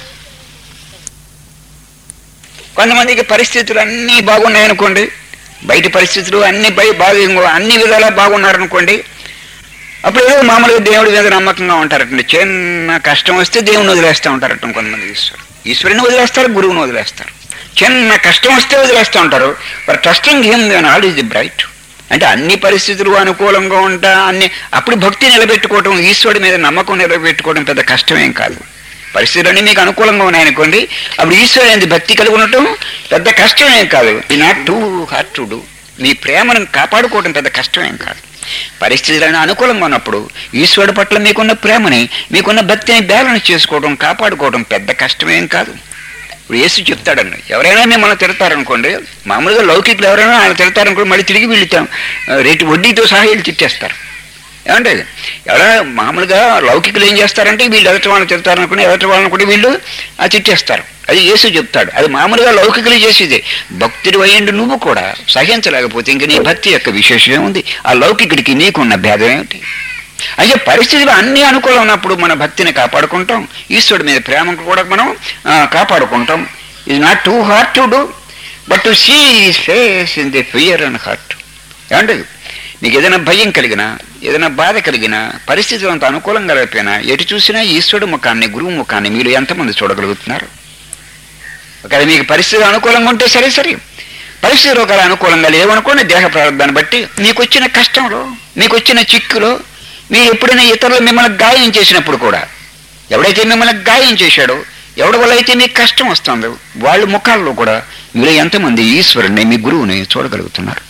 S1: కొంతమందికి పరిస్థితులు అన్నీ బాగున్నాయనుకోండి బయట పరిస్థితులు అన్ని బయ బాగా అన్ని విధాలా బాగున్నారనుకోండి అప్పుడు ఏదో మామూలుగా దేవుడి మీద నమ్మకంగా ఉంటారటండి చిన్న కష్టం వస్తే దేవుని వదిలేస్తూ ఉంటారట కొంతమంది ఈశ్వరుడు ఈశ్వరుని వదిలేస్తారు గురువుని వదిలేస్తారు చిన్న కష్టం వస్తే వదిలేస్తూ ఉంటారు but trusting him then all is the bright అంటే అన్ని పరిస్థితులు అనుకూలంగా ఉంటా అన్ని అప్పుడు భక్తి నిలబెట్టుకోవడం ఈశ్వరుడి మీద నమ్మకం నిలబెట్టుకోవడం పెద్ద కష్టమేం కాదు పరిస్థితులన్నీ మీకు అనుకూలంగా ఉన్నాయనుకోండి అప్పుడు ఈశ్వరుడు అనేది భక్తి కలిగి ఉండటం పెద్ద కష్టమేం కాదు ఈ not too hard to do మీ ప్రేమను కాపాడుకోవడం పెద్ద కష్టమేం కాదు పరిస్థితులను అనుకూలంగా ఉన్నప్పుడు ఈశ్వరుడు పట్ల మీకున్న ప్రేమని మీకున్న భక్తిని బ్యాలెన్స్ చేసుకోవడం కాపాడుకోవడం పెద్ద కష్టమేం కాదు ఇప్పుడు యేసు చెప్తాడండి ఎవరైనా మిమ్మల్ని తిడతారనుకోండి మామూలుగా లౌకికులు ఎవరైనా ఆయన తిడతారనుకోండి మళ్ళీ తిరిగి వీళ్ళుతాం రేటు వడ్డీతో సహా వీళ్ళు తిట్టేస్తారు ఏమంటే ఎవరైనా మామూలుగా లౌకికులు ఏం చేస్తారంటే వీళ్ళు ఎదటి వాళ్ళని తిడతారనుకుని ఎదటి వాళ్ళని కూడా వీళ్ళు ఆ తిట్టేస్తారు అది యేసు చెప్తాడు అది మామూలుగా లౌకికులు చేసేదే భక్తుడు అయ్యండి నువ్వు కూడా సహించలేకపోతే ఇంక నీ భక్తి యొక్క విశేషమే ఉంది ఆ లౌకికుడికి నీకున్న భేదం ఏమిటి అయితే పరిస్థితులు అన్ని అనుకూలం ఉన్నప్పుడు మన భక్తిని కాపాడుకుంటాం ఈశ్వరుడి మీద ప్రేమకు కూడా మనం ఆ, కాపాడుకుంటాం ఇది not too hard to do but to see face in the fear and heart ఏమంటే మీకు ఏదైనా భయం కలిగినా ఏదైనా బాధ కలిగినా పరిస్థితులు అంత అనుకూలంగా లేకపోయినా ఎటు చూసినా ఈశ్వరుడు ముఖాన్ని గురువు ముఖాన్ని మీరు ఎంతమంది చూడగలుగుతున్నారు ఒకవేళ మీకు పరిస్థితులు అనుకూలంగా ఉంటే సరే సరే పరిస్థితులు ఒకవేళ అనుకూలంగా లేవనుకోండి దేహ ప్రారంభాన్ని బట్టి మీకు వచ్చిన కష్టంలో మీకు వచ్చిన చిక్కులో మీరు ఎప్పుడైనా ఇతరులు మిమ్మల్ని గాయం చేసినప్పుడు కూడా ఎవడైతే మిమ్మల్ని గాయం చేశాడో ఎవడి వల్ల అయితే మీకు కష్టం వస్తుందో వాళ్ళ ముఖాల్లో కూడా మీరు ఎంతమంది ఈశ్వరుని మీ గురువుని చూడగలుగుతున్నారు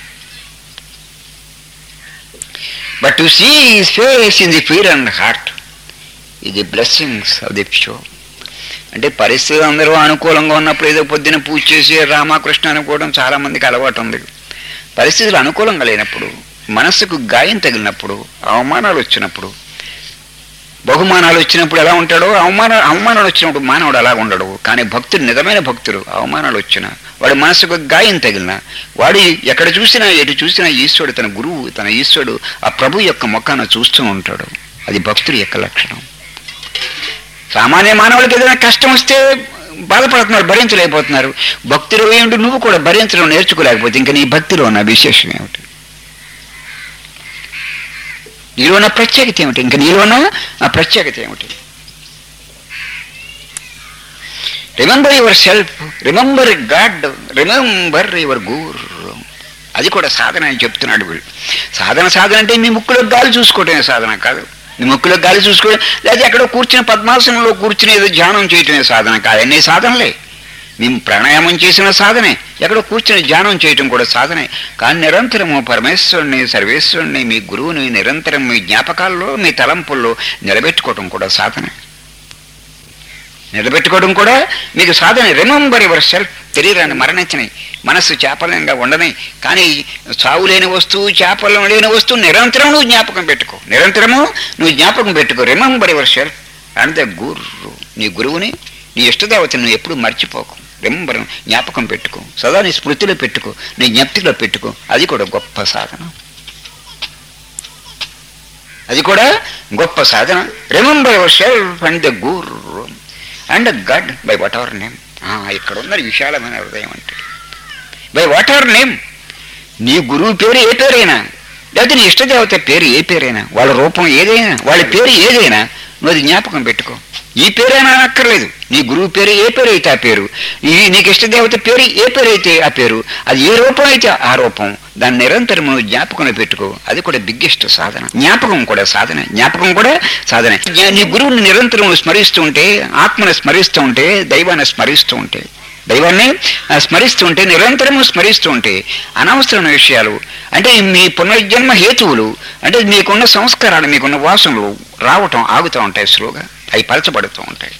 S1: but to see face in the fear and heart ఇది బ్లెస్సింగ్స్ ఆఫ్ ది షో అంటే పరిస్థితులు అందరూ అనుకూలంగా ఉన్నప్పుడు ఏదో పొద్దున పూజ చేసి రామకృష్ణ అనుకోవడం చాలా మందికి అలవాటు ఉంది పరిస్థితులు అనుకూలంగా లేనప్పుడు మనస్సుకు గాయం తగిలినప్పుడు అవమానాలు వచ్చినప్పుడు బహుమానాలు వచ్చినప్పుడు ఎలా ఉంటాడో అవమాన అవమానాలు వచ్చినప్పుడు మానవుడు అలా ఉండడు కానీ భక్తుడు నిజమైన భక్తుడు అవమానాలు వచ్చినా వాడి మనసుకు గాయం తగిలిన వాడు ఎక్కడ చూసినా ఎటు చూసినా ఈశ్వరుడు తన గురువు తన ఈశ్వరుడు ఆ ప్రభు యొక్క మొక్కను చూస్తూ ఉంటాడు అది భక్తుడి యొక్క లక్షణం సామాన్య మానవులకి ఏదైనా కష్టం వస్తే బాధపడుతున్నారు భరించలేకపోతున్నారు భక్తిలో ఏమిటి నువ్వు కూడా భరించడం నేర్చుకోలేకపోతే ఇంకా నీ భక్తిలో ఉన్న విశేషం ఏమిటి నీలో ఉన్న ప్రత్యేకత ఏమిటి ఇంకా నీలో ఉన్న ఆ ప్రత్యేకత ఏమిటి remember yourself remember God remember your guru అది కూడా సాధన అని చెప్తున్నాడు వీళ్ళు సాధన సాధన అంటే మీ ముక్కులో గాలి చూసుకోవటమే సాధన కాదు మీ ముక్కులో గాలి చూసుకోవడం లేదా ఎక్కడో కూర్చుని పద్మాసనంలో కూర్చుని ఏదో ధ్యానం చేయటమే సాధన కాదు అన్నీ సాధనలే మేము ప్రాణాయామం చేసిన సాధనే ఎక్కడో కూర్చుని ధ్యానం చేయటం కూడా సాధనే కానీ నిరంతరము పరమేశ్వరుని సర్వేశ్వరుని మీ గురువుని నిరంతరం మీ జ్ఞాపకాల్లో మీ తలంపుల్లో నిలబెట్టుకోవటం కూడా సాధనే నిలబెట్టుకోవడం కూడా మీకు సాధన రిమెంబర్ యువర్ సెల్ఫ్ శరీరాన్ని మరణించని మనస్సు చేపలంగా ఉండని కానీ చావు లేని వస్తువు చేపలం లేని వస్తువు నిరంతరం నువ్వు జ్ఞాపకం పెట్టుకో నిరంతరము నువ్వు జ్ఞాపకం పెట్టుకో remember yourself and the guru నీ గురువుని నీ ఇష్టదేవతను నువ్వు ఎప్పుడు మర్చిపోకు రిమెంబర్ జ్ఞాపకం పెట్టుకో సదా నీ స్మృతిలో పెట్టుకో నీ జ్ఞప్తిలో పెట్టుకో అది కూడా గొప్ప సాధన అది కూడా గొప్ప సాధన remember yourself and the guru and God by whatever name ఇక్కడ ఉన్నది విశాలమైన హృదయం అంటే బై వాట్ అవర్ నేమ్ నీ గురువు పేరు ఏ పేరైనా లేకపోతే నీ ఇష్టదేవత పేరు ఏ పేరైనా వాళ్ళ రూపం ఏదైనా వాళ్ళ పేరు ఏదైనా నువ్వు అది జ్ఞాపకం పెట్టుకో ఈ పేరైనా అక్కర్లేదు నీ గురువు పేరు ఏ పేరు అయితే ఆ పేరు ఈ నీకు ఇష్టదేవత పేరు ఏ పేరు అయితే ఆ పేరు అది ఏ రూపం అయితే ఆ రూపం దాన్ని నిరంతరం నువ్వు జ్ఞాపకంలో పెట్టుకో అది కూడా బిగ్గెస్ట్ సాధన జ్ఞాపకం కూడా సాధన జ్ఞాపకం కూడా సాధన జ్ఞా- నీ గురువుని నిరంతరం నువ్వు స్మరిస్తూ ఉంటే ఆత్మను స్మరిస్తూ ఉంటే దైవాన్ని స్మరిస్తూ ఉంటే దైవాన్ని ఆ, స్మరిస్తూ ఉంటే నిరంతరము స్మరిస్తూ ఉంటే అనవసరమైన విషయాలు అంటే మీ పునర్జన్మ హేతువులు అంటే మీకున్న సంస్కారాలు మీకున్న వాసనలు రావటం ఆగుతూ ఉంటాయి స్లోగా అవి పరచబడుతూ ఉంటాయి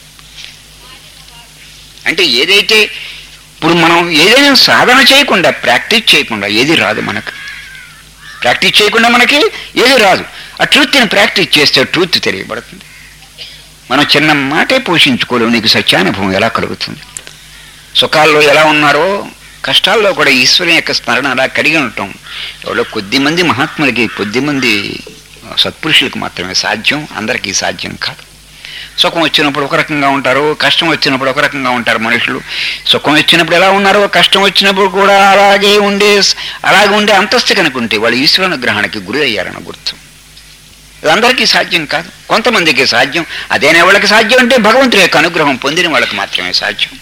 S1: అంటే ఏదైతే ఇప్పుడు మనం ఏదైనా సాధన చేయకుండా ప్రాక్టీస్ చేయకుండా ఏది రాదు మనకు ప్రాక్టీస్ చేయకుండా మనకి ఏది రాదు ఆ ట్రూత్ని ప్రాక్టీస్ చేస్తే ట్రూత్ తెలియబడుతుంది మనం చిన్న మాటే పోషించుకోలేము నీకు సత్యానుభవం ఎలా కలుగుతుంది సుఖాల్లో ఎలా ఉన్నారో కష్టాల్లో కూడా ఈశ్వరుని యొక్క స్మరణ అలా కలిగి ఉండటం ఎవరో కొద్ది మంది మహాత్ములకి కొద్ది మంది సత్పురుషులకు మాత్రమే సాధ్యం అందరికీ సాధ్యం కాదు సుఖం వచ్చినప్పుడు ఒక రకంగా ఉంటారు కష్టం వచ్చినప్పుడు ఒక రకంగా ఉంటారు మనుషులు సుఖం వచ్చినప్పుడు ఎలా ఉన్నారో కష్టం వచ్చినప్పుడు కూడా అలాగే ఉండే అలాగే ఉండే అంతస్తు కనుకుంటే వాళ్ళు ఈశ్వరుని గ్రహణకి గురి అయ్యారని గుర్తు ఇది అందరికీ సాధ్యం కాదు కొంతమందికి సాధ్యం అదేనే వాళ్ళకి సాధ్యం అంటే భగవంతుడి యొక్క అనుగ్రహం పొందిన వాళ్ళకి మాత్రమే సాధ్యం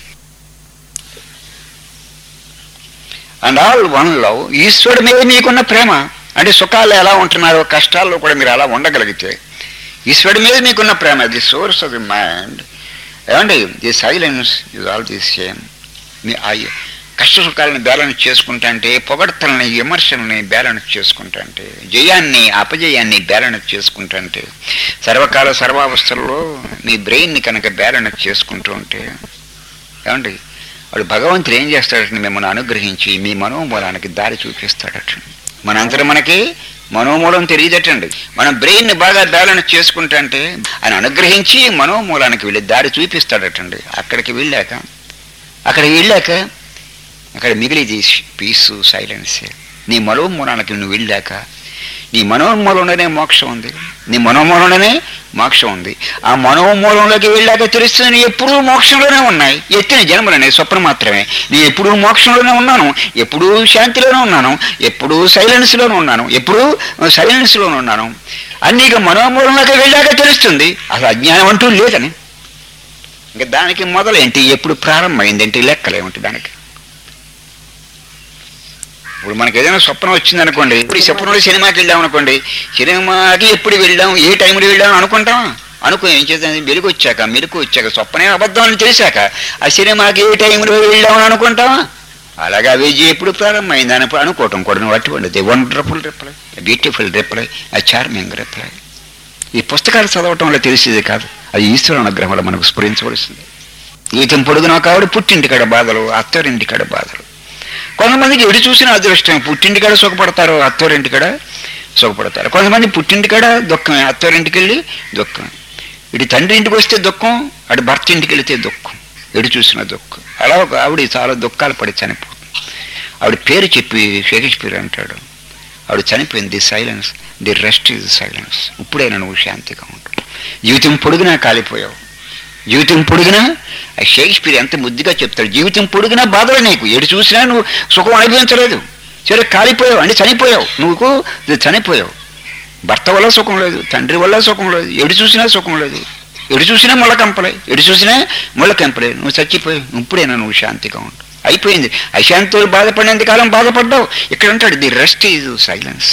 S1: అండ్ ఆల్ వన్ లవ్ ఈశ్వరుడి మీద మీకున్న ప్రేమ అంటే సుఖాలు ఎలా ఉంటున్నారో కష్టాల్లో కూడా మీరు అలా ఉండగలిగితే ఈశ్వరుడి మీద మీకున్న ప్రేమ the source of the mind ఏమండి the silence is all the same మీ ఆ కష్ట సుఖాలను బ్యాలెన్స్ చేసుకుంటా అంటే పొగడతలని విమర్శల్ని బ్యాలెన్స్ చేసుకుంటా అంటే జయాన్ని అపజయాన్ని బ్యాలెన్స్ చేసుకుంటా అంటే సర్వకాల సర్వావస్థల్లో మీ బ్రెయిన్ని కనుక బ్యాలెన్స్ చేసుకుంటూ ఉంటే ఏమండి వాడు భగవంతుడు ఏం చేస్తాడంటే మిమ్మల్ని అనుగ్రహించి మీ మనోమూలానికి దారి చూపిస్తాడట మనంతరం మనకి మనోమూలం తెలియదటండి మన బ్రెయిన్ని బాగా బ్యాలెన్స్ చేసుకుంటా అంటే ఆయన అనుగ్రహించి మనోమూలానికి వెళ్ళి దారి చూపిస్తాడటండి అక్కడికి వెళ్ళాక అక్కడికి వెళ్ళాక అక్కడ మిగిలిది పీసు సైలెన్స్ నీ మనోమూలానికి నువ్వు వెళ్ళాక నీ మనోమూలంలోనే మోక్షం ఉంది నీ మనోమూలంలోనే మోక్షం ఉంది ఆ మనోమూలంలోకి వెళ్ళాక తెలుస్తుంది నీ ఎప్పుడూ మోక్షంలోనే ఉన్నాయి ఎత్తిన జన్మలనే స్వప్నం మాత్రమే నీ ఎప్పుడూ మోక్షంలోనే ఉన్నాను ఎప్పుడూ శాంతిలోనే ఉన్నాను ఎప్పుడూ సైలెన్స్లోనే ఉన్నాను ఎప్పుడూ సైలెన్స్లోనే ఉన్నాను అన్ని ఇక మనోమూలంలోకి వెళ్ళాక తెలుస్తుంది అసలు అజ్ఞానం అంటూ లేదని ఇంకా దానికి మొదలేంటి ఎప్పుడు ప్రారంభమైంది ఏంటి లెక్కలేమిటి దానికి ఇప్పుడు మనకి ఏదైనా స్వప్నం వచ్చిందనుకోండి ఇప్పుడు ఈ స్వప్నంలో సినిమాకి వెళ్ళాం అనుకోండి సినిమాకి ఎప్పుడు వెళ్ళాం ఏ టైంలో వెళ్ళాం అనుకుంటాం అనుకో ఏం చేద్దాం వెలుగు వచ్చాక మెరుగు వచ్చాక స్వప్నే అబద్ధం అని తెలిసాక ఆ సినిమాకి ఏ టైంలో వెళ్ళామని అనుకుంటావా అలాగే అవేజీ ఎప్పుడు ప్రారంభమైంది అని అనుకోవటం కూడా నువ్వు అటువంటిది వండర్ఫుల్ రిప్లై బ్యూటిఫుల్ రిప్లై ఆ చార్మింగ్ రిప్లై ఈ పుస్తకాలు చదవటంలో తెలిసేది కాదు అది ఈశ్వర అనుగ్రహంలో మనకు స్ఫురించవలసింది జీవితం పొడుగున కావడు పుట్టింటికాడ బాధలు అత్తరింటికాడ బాధలు కొంతమందికి ఎడు చూసిన అదృష్టం పుట్టింటికాడ సుఖపడతారు అత్తోరింటికాడ సుఖపడతారు కొంతమంది పుట్టింటికాడ దుఃఖమే అత్తోరింటికి వెళ్ళి దుఃఖమే ఇటు తండ్రి ఇంటికి వస్తే దుఃఖం అటు భర్త ఇంటికి వెళితే దుఃఖం ఎడు చూసిన దుఃఖం అలా ఒక ఆవిడ చాలా దుఃఖాలు పడి చనిపోతుంది ఆవిడ పేరు చెప్పి షేక్స్పియర్ అంటాడు ఆవిడ చనిపోయింది the silence the rest is silence ఇప్పుడైనా నువ్వు శాంతిగా ఉంటావు జీవితం పొడుగునా కాలిపోయావు జీవితం పొడిగినా ఆ షేక్స్పియర్ ఎంత ముద్దుగా చెప్తాడు జీవితం పొడిగినా బాధలు నీకు ఎటు చూసినా నువ్వు సుఖం అనుభవించలేదు సరే కాలిపోయావు అంటే చనిపోయావు నువ్వు చనిపోయావు భర్త వల్ల సుఖం లేదు తండ్రి వల్ల సుఖం లేదు ఎడు చూసినా సుఖం లేదు ఎడు చూసినా ముళ్ళ కంపలే ఎడు చూసినా ముళ్ళ కంపలే నువ్వు చచ్చిపోయావు ఇప్పుడైనా నువ్వు శాంతిగా ఉంటావు అయిపోయింది అశాంతితో బాధపడినంత కాలం బాధపడ్డావు ఇక్కడ అంటాడు ది రెస్ట్ ఈజ్ సైలెన్స్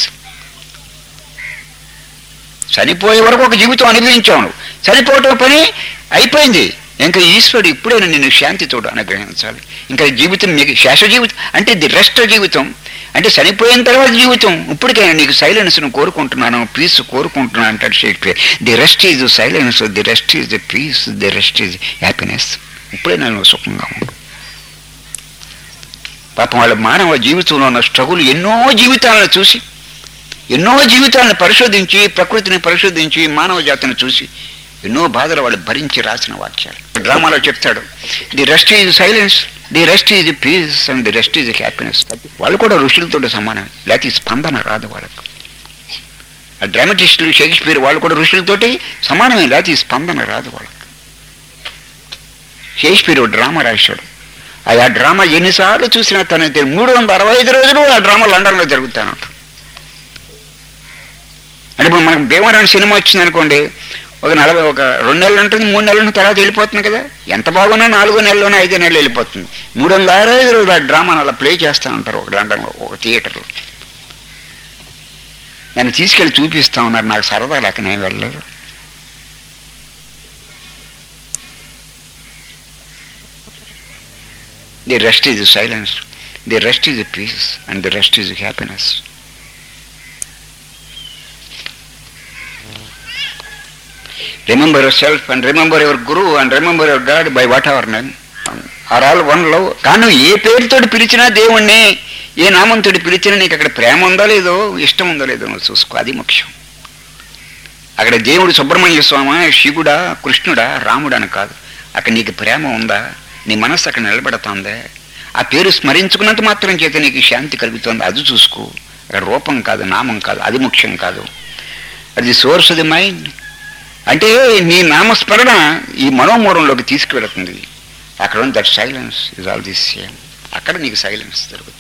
S1: చనిపోయే వరకు ఒక జీవితం అనుభవించావు నువ్వు చనిపోవటం పని అయిపోయింది ఇంకా ఈశ్వరుడు ఇప్పుడైనా నిన్ను శాంతితో అనుగ్రహించాలి ఇంకా జీవితం మీకు శేష జీవితం అంటే ది రెస్ట్ జీవితం అంటే చనిపోయిన తర్వాత జీవితం ఇప్పటికైనా నీకు సైలెన్స్ను కోరుకుంటున్నాను పీస్ కోరుకుంటున్నాను అంటాడు Shakespeare the rest is silence the rest is the peace the rest is happiness ఇప్పుడైనా నువ్వు సుఖంగా ఉండు పాపం వాళ్ళ మానవ జీవితంలో ఉన్న స్ట్రగుల్ ఎన్నో జీవితాలను చూసి ఎన్నో జీవితాలను పరిశోధించి ప్రకృతిని పరిశోధించి మానవ జాతిని చూసి ఎన్నో బాధలు వాళ్ళు భరించి రాసిన వాక్యాలు డ్రామాలో చెప్తాడు the rest is silence the rest is peace and the rest is happiness వాళ్ళు కూడా ఋషులతో సమానమే లేకపోతే స్పందన రాదు వాళ్ళకు ఆ డ్రామటిస్టులు షేక్స్పియర్ వాళ్ళు కూడా ఋషులతోటి సమానమే లేకపోతే స్పందన రాదు వాళ్ళకి షేక్స్పియర్ డ్రామా రాశాడు ఆ డ్రామా ఎన్నిసార్లు చూసినా తన మూడు వందల అరవై ఐదు రోజులు ఆ డ్రామా లండన్లో జరుగుతానంట అంటే ఇప్పుడు మనకు భీమవరం సినిమా వచ్చింది అనుకోండి ఒక నలభై ఒక రెండు నెలలు ఉంటుంది మూడు నెలల తర్వాత వెళ్ళిపోతుంది కదా ఎంత బాగున్నా నాలుగో నెలలోనే ఐదో నెలలు వెళ్ళిపోతుంది మూడు వందల అరవై ఐదు రోజులు ఆ డ్రామాను అలా ప్లే చేస్తూ ఉంటారు ఒక లండన్లో ఒక థియేటర్లో నన్ను తీసుకెళ్ళి చూపిస్తా ఉన్నారు నాకు సరదా లేక నేను వెళ్ళలేదు the rest is silence the rest is peace and the rest is happiness remember yourself and remember your guru and remember your God by whatever name are all one love కానీ ఏ పేరుతోటి పిలిచినా దేవుణ్ణి ఏ నామంతోటి పిలిచినా నీకు అక్కడ ప్రేమ ఉందో లేదో ఇష్టం ఉందో లేదో నువ్వు చూసుకో అది ముఖ్యం అక్కడ దేవుడు సుబ్రహ్మణ్య స్వామి శివుడా కృష్ణుడా రాముడా అని కాదు అక్కడ నీకు ప్రేమ ఉందా నీ మనస్సు అక్కడ నిలబెడుతుందే ఆ పేరు స్మరించుకున్నంత మాత్రం చేత నీకు శాంతి కలుగుతుంది అది చూసుకో అక్కడ రూపం కాదు నామం కాదు అది ముఖ్యం కాదు అది సోర్స్ ది మైండ్ అంటే నీ నామస్మరణ ఈ మనోమూలంలోకి తీసుకువెళుతుంది అక్కడ ఉంది that silence is all this same అక్కడ నీకు సైలెన్స్ దొరుకుతుంది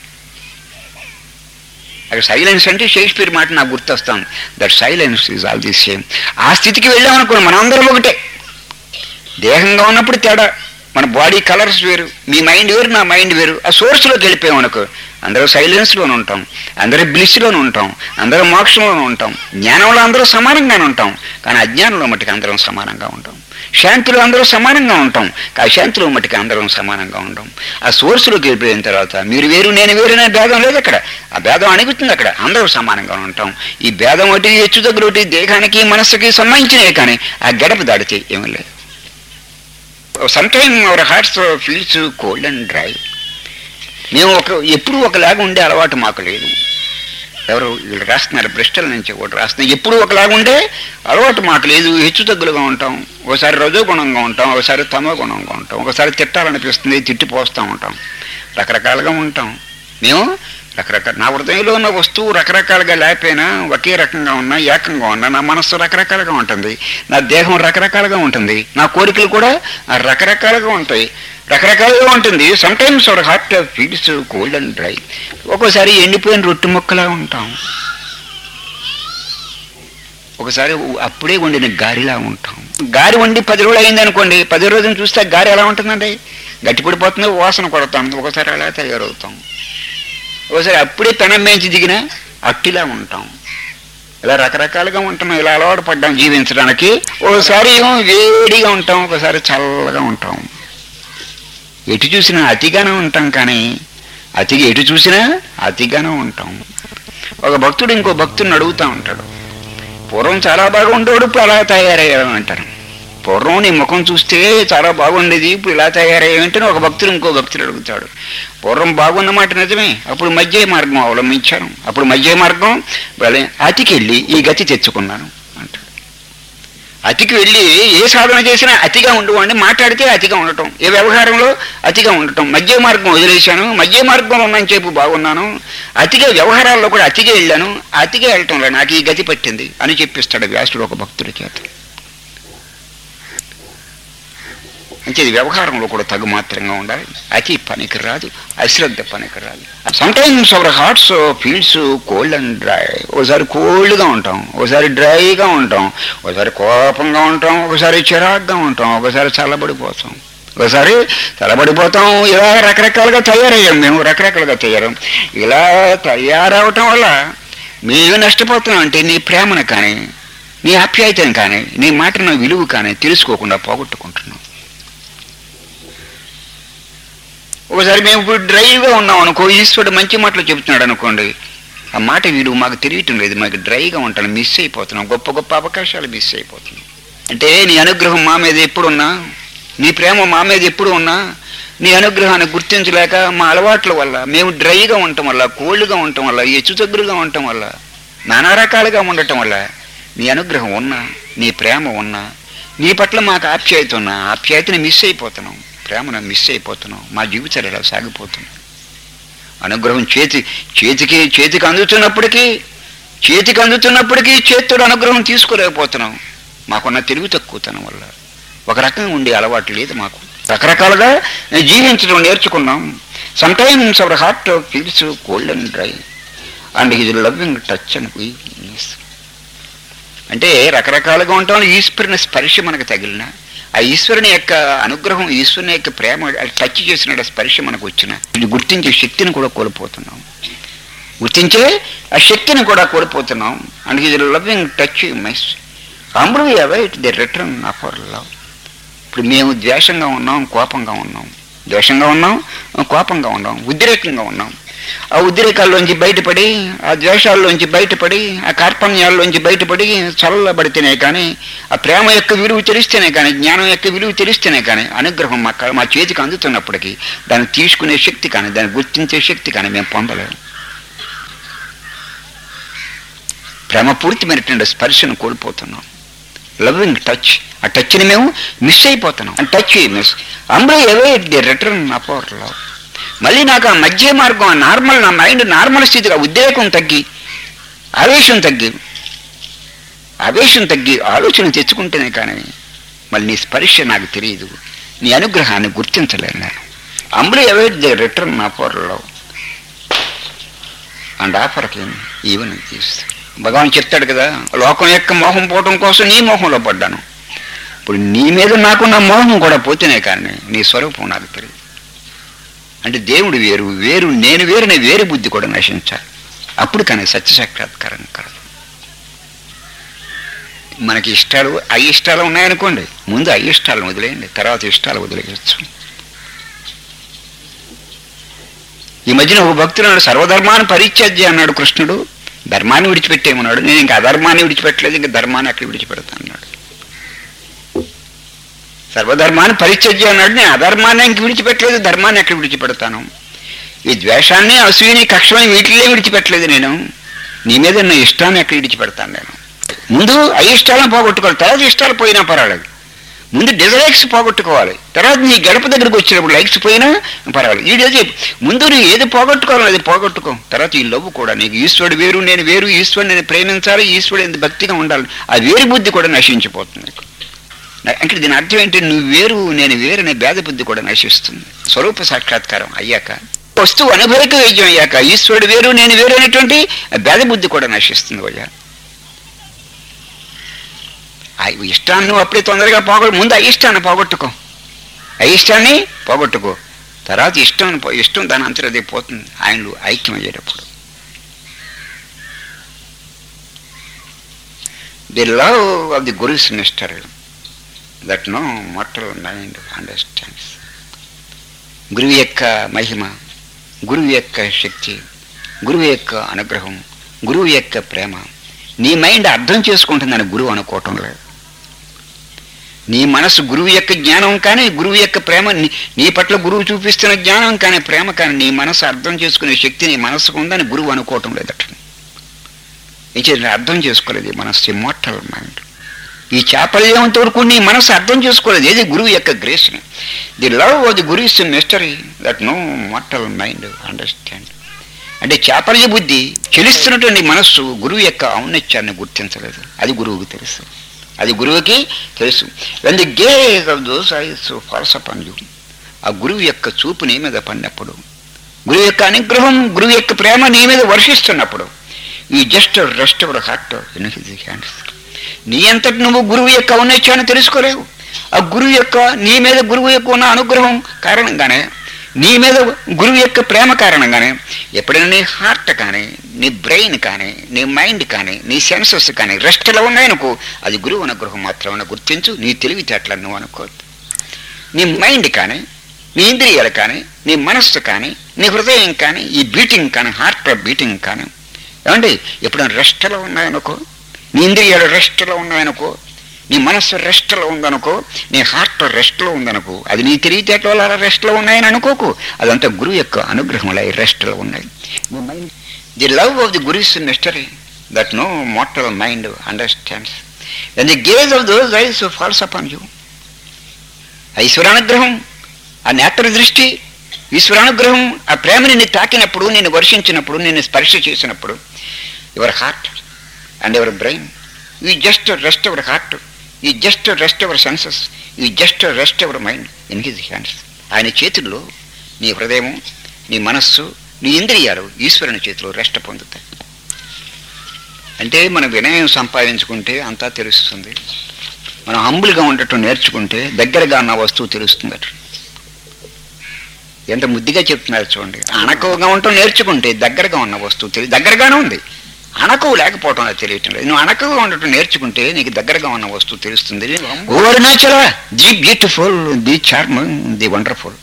S1: అక్కడ సైలెన్స్ అంటే షేక్స్పియర్ మాట నాకు గుర్తొస్తాను that silence is all this same ఆ స్థితికి వెళ్ళామనుకో మనందరం ఒకటే దేహంగా ఉన్నప్పుడు తేడా మన బాడీ కలర్స్ వేరు మీ మైండ్ వేరు నా మైండ్ వేరు ఆ సోర్స్లోకి వెళ్ళిపోయాం అనుకో అందరూ సైలెన్స్లోనే ఉంటాం అందరూ బ్లిస్లోనే ఉంటాం అందరూ మోక్షంలోనే ఉంటాం జ్ఞానంలో అందరూ సమానంగానే ఉంటాం కానీ అజ్ఞానంలో మట్టుకు అందరం సమానంగా ఉంటాం శాంతిలో అందరూ సమానంగా ఉంటాం కానీ శాంతిలో మట్టుకు అందరం సమానంగా ఉంటాం ఆ సోర్స్లోకి వెళ్ళిపోయిన తర్వాత మీరు వేరు నేను వేరు అనే భేదం లేదు అక్కడ ఆ భేదం అణిగుతుంది అక్కడ అందరూ సమానంగా ఉంటాం ఈ భేదం ఒకటి హెచ్చు దగ్గర ఒకటి దేహానికి మనస్సుకి సంబంధించినవి కానీ ఆ గడప దాడితే ఏమీ లేదు sometime our hearts feels cold and dry మేము ఒక ఎప్పుడు ఒకలాగా ఉండే అలవాటు మాకు లేదు ఎవరు వీళ్ళు రాస్తున్నారు బ్రిస్టల్ నుంచి ఒకటి రాస్తున్నారు ఎప్పుడు ఒకలాగా ఉండే అలవాటు మాకు లేదు హెచ్చు తగ్గులుగా ఉంటాం ఒకసారి రజోగుణంగా ఉంటాం ఒకసారి తమో గుణంగా ఉంటాం ఒకసారి తిట్టాలనిపిస్తుంది తిట్టిపోస్తూ ఉంటాం రకరకాలుగా ఉంటాం మేము రకరకాల నా హృదయంలో ఉన్న వస్తువు రకరకాలుగా లేకపోయినా ఒకే రకంగా ఉన్నా ఏకంగా ఉన్నా నా మనస్సు రకరకాలుగా ఉంటుంది నా దేహం రకరకాలుగా ఉంటుంది నా కోరికలు కూడా రకరకాలుగా ఉంటాయి రకరకాలుగా ఉంటుంది sometimes our heart feels cold and dry ఒక్కోసారి ఎండిపోయిన రొట్టె ముక్కలా ఉంటాం ఒకసారి అప్పుడే వండిన గారిలా ఉంటాం గారి వండి పది రోజులు అయింది అనుకోండి పది రోజులు చూస్తే గారి ఎలా ఉంటుందండి గట్టిపడిపోతుంది వాసన కొడతాం ఒకసారి అలా తయారవుతాం ఒకసారి అప్పుడే పెనం మేంచి దిగిన అట్టిలా ఉంటాం ఇలా రకరకాలుగా ఉంటున్నాం ఇలా అలవాటు పడ్డాం జీవించడానికి ఒకసారి ఏమో వేడిగా ఉంటాం ఒకసారి చల్లగా ఉంటాం ఎటు చూసినా అతిగానే ఉంటాం కానీ అతిగా ఎటు చూసినా అతిగానే ఉంటాం ఒక భక్తుడు ఇంకో భక్తుడిని అడుగుతూ ఉంటాడు పూర్వం చాలా బాగా ఉండేవాడు ఇప్పుడు అలా తయారయ్యాడు అంటారు పూర్వం నీ ముఖం చూస్తే చాలా బాగుండేది ఇప్పుడు ఇలా తయారయ్యేంటని ఒక భక్తుడు ఇంకో భక్తుడు అడుగుతాడు పూర్వం బాగున్నమాట నిజమే అప్పుడు మధ్య మార్గం అవలంబించాను అప్పుడు మధ్య మార్గం వెళ్ళి అతికెళ్ళి ఈ గతి తెచ్చుకున్నాను అంటాడు అతికి వెళ్ళి ఏ సాధన చేసినా అతిగా ఉండవండి మాట్లాడితే అతిగా ఉండటం ఏ వ్యవహారంలో అతిగా ఉండటం మధ్య మార్గం వదిలేశాను మధ్య మార్గంలో ఉన్నాను చెప్పు బాగున్నాను అతిగా వ్యవహారాల్లో కూడా అతిగా వెళ్ళాను అతిగా వెళ్ళటంలో నాకు ఈ గతి పట్టింది అని చెప్పిస్తాడు వ్యాసుడు ఒక భక్తుడి చేత అంటే ఇది వ్యవహారంలో కూడా తగు మాత్రంగా ఉండాలి అతి పనికి రాదు అశ్రద్ధ పనికి రాదు sometimes our hearts feels cold and dry ఒకసారి కోల్డ్గా ఉంటాం ఒకసారి డ్రైగా ఉంటాం ఒకసారి కోపంగా ఉంటాం ఒకసారి చిరాగ్గా ఉంటాం ఒకసారి చల్లబడిపోతాం ఒకసారి చల్లబడిపోతాం ఇలా రకరకాలుగా తయారయ్యాం మేము రకరకాలుగా తయారం ఇలా తయారవటం వల్ల మేము నష్టపోతున్నాం అంటే నీ ప్రేమను కానీ నీ ఆప్యాయతను కానీ నీ మాటను విలువ కానీ తెలుసుకోకుండా పోగొట్టుకుంటున్నాం ఒకసారి మేము ఇప్పుడు డ్రైగా ఉన్నాం అనుకో ఈశ్వరుడు మంచి మాటలు చెబుతున్నాడు అనుకోండి ఆ మాట వీడు మాకు తెలియటం లేదు మాకు డ్రైగా ఉంటాను మిస్ అయిపోతున్నాం గొప్ప గొప్ప అవకాశాలు మిస్ అయిపోతున్నాం అంటే నీ అనుగ్రహం మా మీద ఎప్పుడున్నా నీ ప్రేమ మా మీద ఎప్పుడు ఉన్నా నీ అనుగ్రహాన్ని గుర్తించలేక మా అలవాట్ల వల్ల మేము డ్రైగా ఉండటం వల్ల కోల్డ్గా ఉండటం వల్ల ఎచ్చుతగ్గులుగా ఉండటం వల్ల నానా రకాలుగా ఉండటం వల్ల నీ అనుగ్రహం ఉన్నా నీ ప్రేమ ఉన్నా నీ పట్ల మాకు ఆప్యాయత ఉన్నా ఆప్యాయతని మిస్ అయిపోతున్నాం ప్రేమను మిస్ అయిపోతున్నాం మా జీవితాలు ఇలా సాగిపోతున్నాం అనుగ్రహం చేతి చేతికి చేతికి అందుతున్నప్పటికీ చేతికి అందుతున్నప్పటికీ చేతితో అనుగ్రహం తీసుకోలేకపోతున్నాం మాకున్న తెలివి తక్కువతనం వల్ల ఒక రకంగా ఉండే అలవాటు లేదు మాకు రకరకాలుగా జీవించడం నేర్చుకున్నాం sometimes our heart feels cold and dry and his loving touch and weakness అంటే రకరకాలుగా ఉంటాం ఈశ్వరుని స్పర్శ మనకు తగిలిన ఆ ఈశ్వరుని యొక్క అనుగ్రహం ఈశ్వరుని యొక్క ప్రేమ అది టచ్ చేసిన స్పర్శ మనకు వచ్చిన ఇది గుర్తించే శక్తిని కూడా కోల్పోతున్నాం గుర్తించే ఆ శక్తిని కూడా కోల్పోతున్నాం అండ్ ఇది లవింగ్ టచ్ మిస్ అమృ await the return of our love ఇప్పుడు మేము ద్వేషంగా ఉన్నాం కోపంగా ఉన్నాం ద్వేషంగా ఉన్నాం కోపంగా ఉన్నాం ఉద్రేకంగా ఉన్నాం ఆ ఉద్రేకాల్లోంచి బయటపడి ఆ ద్వేషాల్లోంచి బయటపడి ఆ కార్పణ్యాల్లోంచి బయటపడి చల్లబడితేనే కానీ ఆ ప్రేమ యొక్క విలువ తెలిస్తేనే కానీ జ్ఞానం యొక్క విలువ తెలిస్తేనే కానీ అనుగ్రహం మా క- మా చేతికి అందుతున్నప్పటికీ దాన్ని తీసుకునే శక్తి కానీ దాన్ని గుర్తించే శక్తి కానీ మేము పొందలేము ప్రేమపూరితమైనటువంటి స్పర్శను కోల్పోతున్నాం లవింగ్ టచ్ ఆ టచ్ని మేము మిస్ అయిపోతున్నాం ఆ టచ్ మిస్ అంబ్రై await the return of our love మళ్ళీ నాకు ఆ మధ్య మార్గం ఆ నార్మల్ నా మైండ్ నార్మల్ స్థితిగా ఉద్రేకం తగ్గి ఆవేశం తగ్గి ఆవేశం తగ్గి ఆలోచన తెచ్చుకుంటేనే కానీ మళ్ళీ నీ స్పర్శ నాకు తెలియదు నీ అనుగ్రహాన్ని గుర్తించలేను నేను అంబ్రై await the return of our love and ఆఫర్కి ఈవెన్ తీస్తాడు భగవాన్ చెప్తాడు కదా లోకం యొక్క మోహం పోవటం కోసం నీ మోహంలో పడ్డాను ఇప్పుడు నీ మీద నాకున్న మోహం కూడా పోతేనే కానీ నీ స్వరూపం నాకు తెలియదు అంటే దేవుడు వేరు వేరు నేను వేరునే వేరు బుద్ధి కూడా నశించాలి అప్పుడు కానీ సత్య సాక్షాత్కారం కలదు మనకి ఇష్టాలు అయిష్టాలు ఉన్నాయనుకోండి ముందు అయిష్టాలను వదిలేయండి తర్వాత ఇష్టాలు వదిలేయచ్చు ఈ మధ్యన ఒక భక్తుడు అన్నాడు సర్వధర్మాన్ని పరిత్యజ్య అన్నాడు కృష్ణుడు ధర్మాన్ని విడిచిపెట్టేమన్నాడు నేను ఇంకా అధర్మాన్ని విడిచిపెట్టలేదు ఇంకా ధర్మాన్ని అక్కడ విడిచిపెడతాను అన్నాడు సర్వధర్మాన్ని పరిత్యజ్య అన్నాడు నేను అధర్మాన్ని ఇంక విడిచిపెట్టలేదు ధర్మాన్ని ఎక్కడ విడిచిపెడతాను ఈ ద్వేషాన్ని అసూయని కక్షమని వీటిలే విడిచిపెట్టలేదు నేను నీ మీద నా ఇష్టాన్ని ఎక్కడ విడిచిపెడతాను నేను ముందు అయిష్టాలను పోగొట్టుకోవాలి తర్వాత ఇష్టాలు పోయినా పర్వాలేదు ముందు డిజలైక్స్ పోగొట్టుకోవాలి తర్వాత నీ గడప దగ్గరికి వచ్చినప్పుడు లైక్స్ పోయినా పర్వాలేదు ఈ డేజీ ముందు నువ్వు ఏది పోగొట్టుకోవాలో అది పోగొట్టుకో తర్వాత ఈ లవ్ కూడా నీకు ఈశ్వరుడు వేరు నేను వేరు ఈశ్వరుడు నేను ప్రేమించాలి ఈశ్వరుడు ఎంత భక్తిగా ఉండాలి ఆ వేరు బుద్ధి కూడా నశించిపోతుంది నీకు నా- అంటే దీని అర్థం ఏంటి నువ్వు వేరు నేను వేరు అనే భేద బుద్ధి కూడా నశిస్తుంది స్వరూప సాక్షాత్కారం అయ్యాక వస్తువు అనుభవిక వైద్యం అయ్యాక ఈశ్వరుడు వేరు నేను వేరు అనేటువంటి భేద బుద్ధి కూడా నశిస్తుంది అయ్యా ఆ ఇష్టాన్ని నువ్వు అప్పుడే తొందరగా పోగొట్టు ముందు అయిష్టాన్ని పోగొట్టుకో అయిష్టాన్ని పోగొట్టుకో తర్వాత ఇష్టం పో- ఇష్టం దాని అంతరం అదే పోతుంది ఆయనలు ఐక్యం అయ్యేటప్పుడు the love of the gurus mystery that no mortal mind understands గురువు యొక్క మహిమ గురువు యొక్క శక్తి గురువు యొక్క అనుగ్రహం గురువు యొక్క ప్రేమ నీ మైండ్ అర్థం చేసుకుంటుందని గురువు అనుకోవటం లేదు నీ మనసు గురువు యొక్క జ్ఞానం కానీ గురువు యొక్క ప్రేమ నీ- నీ పట్ల గురువు చూపిస్తున్న జ్ఞానం కానీ ప్రేమ కానీ నీ మనసు అర్థం చేసుకునే శక్తి నీ మనసుకు ఉందని గురువు అనుకోవటం లేదట ఏం చేయాలి అర్థం చేసుకోలేదు ఈ మనసు ఇమ్మోటల్ మైండ్ ఈ చాపల్యంతో వరకు నీ మనసు అర్థం చేసుకోలేదు ఏది గురువు యొక్క గ్రేస్ని the love of the guru is mystery that no mortal mind understand అంటే చాపల్య బుద్ధి చెలిస్తున్నటువంటి మనస్సు గురువు యొక్క ఔన్నత్యాన్ని గుర్తించలేదు అది గురువుకి తెలుసు అది గురువుకి తెలుసు when the gaze of those eyes falls upon you ఆ గురువు యొక్క చూపు నీ మీద పడినప్పుడు గురువు యొక్క అనుగ్రహం గురువు యొక్క ప్రేమ నీ మీద వర్షిస్తున్నప్పుడు ఈ just rest our heart in his hands నీ అంతటి నువ్వు గురువు యొక్క ఔన్నత్యాన్ని తెలుసుకోలేవు ఆ గురువు యొక్క నీ మీద గురువు యొక్క ఉన్న అనుగ్రహం కారణంగానే నీ మీద గురువు యొక్క ప్రేమ కారణంగానే ఎప్పుడైనా నీ హార్ట్ కానీ నీ బ్రెయిన్ కానీ నీ మైండ్ కానీ నీ సెన్సెస్ కానీ రెస్ట్లో ఉన్నాయనుకో అది గురువు అనుగ్రహం మాత్రమే గుర్తించు నీ తెలివితేటలను నువ్వు అనుకోవద్దు నీ మైండ్ కానీ నీ ఇంద్రియాలు కానీ నీ మనస్సు కానీ నీ హృదయం కానీ ఈ బీటింగ్ కానీ హార్ట్ బీటింగ్ కానీ ఏమండి ఎప్పుడైనా రెస్ట్లో ఉన్నాయనుకో నీ ఇంద్రియాలు రెస్ట్లో ఉన్నాయనుకో నీ మనస్సు రెస్ట్లో ఉందనుకో నీ హార్ట్ రెస్ట్లో ఉందనుకో అది నీ తెలివితేటల వల్ల రెస్ట్లో ఉన్నాయని అనుకోకు అదంతా గురువు యొక్క అనుగ్రహం వల్ల రెస్ట్లో ఉన్నాయి నీ mind the love of the guru is mystery that no mortal mind understands and the gaze of those eyes falls upon you ఈశ్వరానుగ్రహం ఆ నేత్ర దృష్టి ఈశ్వరానుగ్రహం ఆ ప్రేమ నిన్ను తాకినప్పుడు నిన్ను వర్షించినప్పుడు నిన్ను స్పర్శ చేసినప్పుడు your heart and your brain you just rest our heart you just rest our senses you just rest our mind in his hands ఆయన చేతుల్లో నీ హృదయం నీ మనస్సు నీ ఇంద్రియాలు ఈశ్వరుని చేతిలో రెస్ట్ పొందుతాయి అంటే మన వినయం సంపాదించుకుంటే అంతా తెలుస్తుంది మనం హంబుల్గా ఉండటం నేర్చుకుంటే దగ్గరగా ఉన్న వస్తువు తెలుస్తుంది అట ఎంత ముద్దుగా చెప్తున్నారు చూడండి అణకువగా ఉండటం నేర్చుకుంటే దగ్గరగా ఉన్న వస్తువు తెలి దగ్గరగానే ఉంది అణకువ లేకపోవటం అది తెలియటం లేదు నువ్వు అణకువగా ఉండటం నేర్చుకుంటే నీకు దగ్గరగా ఉన్న వస్తువు తెలుస్తుంది ఓవర్ నేచరా the beautiful the charm the wonderful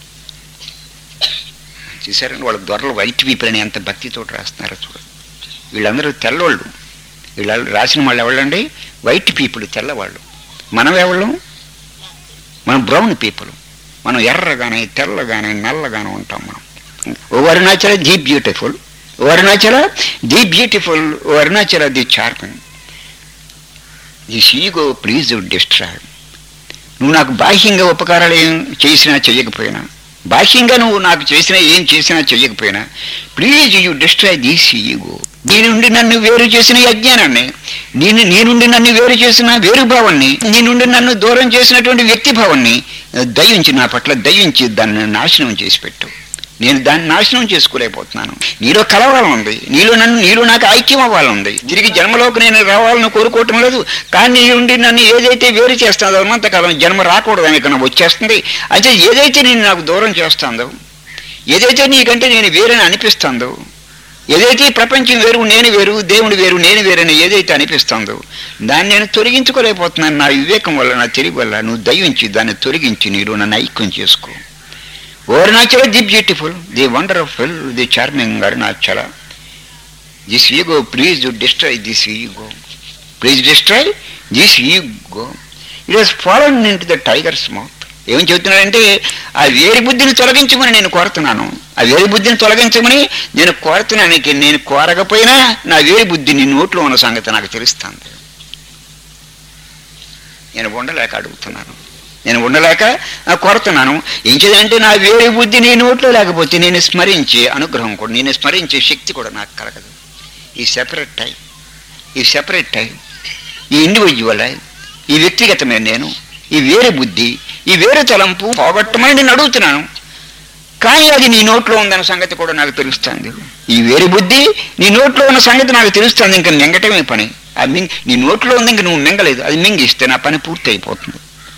S1: చూసారండి వాళ్ళ దొరలు వైట్ పీపుల్ అని ఎంత భక్తితో రాస్తున్నారో చూడండి వీళ్ళందరూ తెల్లవాళ్ళు వీళ్ళ రాసిన వాళ్ళు ఎవళ్ళండి వైట్ పీపుల్ తెల్లవాళ్ళు మనం ఎవళ్ళం మనం బ్రౌన్ పీపుల్ మనం ఎర్రగానే తెల్లగానే నల్లగానే ఉంటాం మనం ఓ అరుణాచల ది బ్యూటిఫుల్ ఓ అరుణాచల ది బ్యూటిఫుల్ ఓ Arunachala the charming this ego please destroy నువ్వు నాకు బాహ్యంగా ఉపకారాలు ఏం చేసినా చెయ్యకపోయినా బాహ్యంగా నువ్వు నాకు చేసినా ఏం చేసినా చెయ్యకపోయినా please you destroy these ego నీ నుండి నన్ను వేరు చేసిన ఈ అజ్ఞానాన్ని నేను నీ నుండి నన్ను వేరు చేసిన వేరు భావాన్ని నీ నుండి నన్ను దూరం చేసినటువంటి వ్యక్తి భావాన్ని దయించి నా పట్ల దయించి దాన్ని నాశనం చేసి పెట్టు నేను దాన్ని నాశనం చేసుకోలేకపోతున్నాను నీలో కలవాలని ఉంది నీలో నన్ను నీలో నాకు ఐక్యం అవ్వాలని తిరిగి జన్మలోకి నేను రావాలని కోరుకోవటం లేదు కానీ నీ నుండి నన్ను ఏదైతే వేరు చేస్తుందో ఉన్నంతకాలం జన్మ రాకూడదని కన్నా వచ్చేస్తుంది అయితే ఏదైతే నేను నాకు దూరం చేస్తుందో ఏదైతే నీకంటే నేను వేరని అనిపిస్తుందో ఏదైతే ఈ ప్రపంచం వేరు నేను వేరు దేవుడు వేరు నేను వేరని ఏదైతే అనిపిస్తుందో దాన్ని నేను తొలగించుకోలేకపోతున్నాను నా వివేకం వల్ల నా తెలివి వల్ల నువ్వు దయించి దాన్ని తొలగించి నీలో నన్ను ఐక్యం చేసుకో Arunachala the beautiful the wonderful the charming Arunachala this ego please destroy this ego please destroy this ego it was fallen into the tiger's mouth ఏం చెబుతున్నాడంటే ఆ వేరి బుద్ధిని తొలగించమని నేను కోరుతున్నాను ఆ వేరి బుద్ధిని తొలగించమని నేను కోరుతున్నాను నీకు నేను కోరకపోయినా నా వేరి బుద్ధి నీ నోట్లో ఉన్న సంగతి నాకు తెలుస్తుంది నేను ఉండలేక అడుగుతున్నాను నేను ఉండలేక ఆ, కోరుతున్నాను ఏం చేయాలంటే నా వేరే బుద్ధి నీ నోట్లో లేకపోతే నేను స్మరించే అనుగ్రహం కూడా నేను స్మరించే శక్తి కూడా నాకు కలగదు ఈ సెపరేట్ టైం ఈ సెపరేట్ టైం ఈ ఇండివిజువల్ ఈ వ్యక్తిగతమైన నేను ఈ వేరే బుద్ధి ఈ వేరే తలంపు పోగొట్టమని నేను అడుగుతున్నాను కానీ అది నీ నోట్లో ఉందన్న సంగతి కూడా నాకు తెలుస్తుంది ఈ వేరే బుద్ధి నీ నోట్లో ఉన్న సంగతి నాకు తెలుస్తుంది ఇంకా మింగటమే పని ఆ మింగ్ నీ నోట్లో ఉంది ఇంక నువ్వు మింగలేదు అది మింగిస్తే నా పని పూర్తి అయిపోతుంది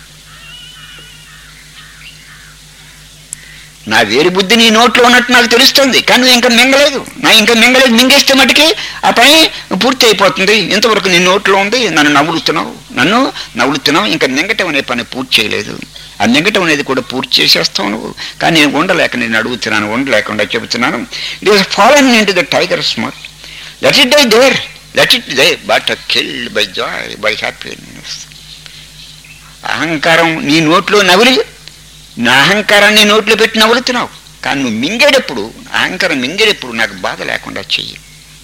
S1: నా వేరు బుద్ధి నీ నోట్లో ఉన్నట్టు నాకు తెలుస్తుంది కానీ నువ్వు ఇంకా మింగలేదు నా ఇంకా మింగలేదు మింగేస్తే మటుకి ఆ పని పూర్తి అయిపోతుంది ఇంతవరకు నీ నోట్లో ఉంది నన్ను నవ్వులుతున్నావు నన్ను నవ్వులుతున్నావు ఇంకా మింగటం అనే పని పూర్తి చేయలేదు ఆ మింగటం అనేది కూడా పూర్తి చేసేస్తావు నువ్వు కానీ నేను ఉండలేక నేను అడుగుతున్నాను ఉండలేకుండా చెబుతున్నాను it is fallen into the tiger smart let it die there let it they but killed by joy by happiness అహంకారం నీ నోట్లో నవిలి నా అహంకారాన్ని నోట్లో పెట్టి నవ్వులుతున్నావు కానీ నువ్వు మింగేటప్పుడు అహంకారం మింగేటప్పుడు నాకు బాధ లేకుండా చెయ్యి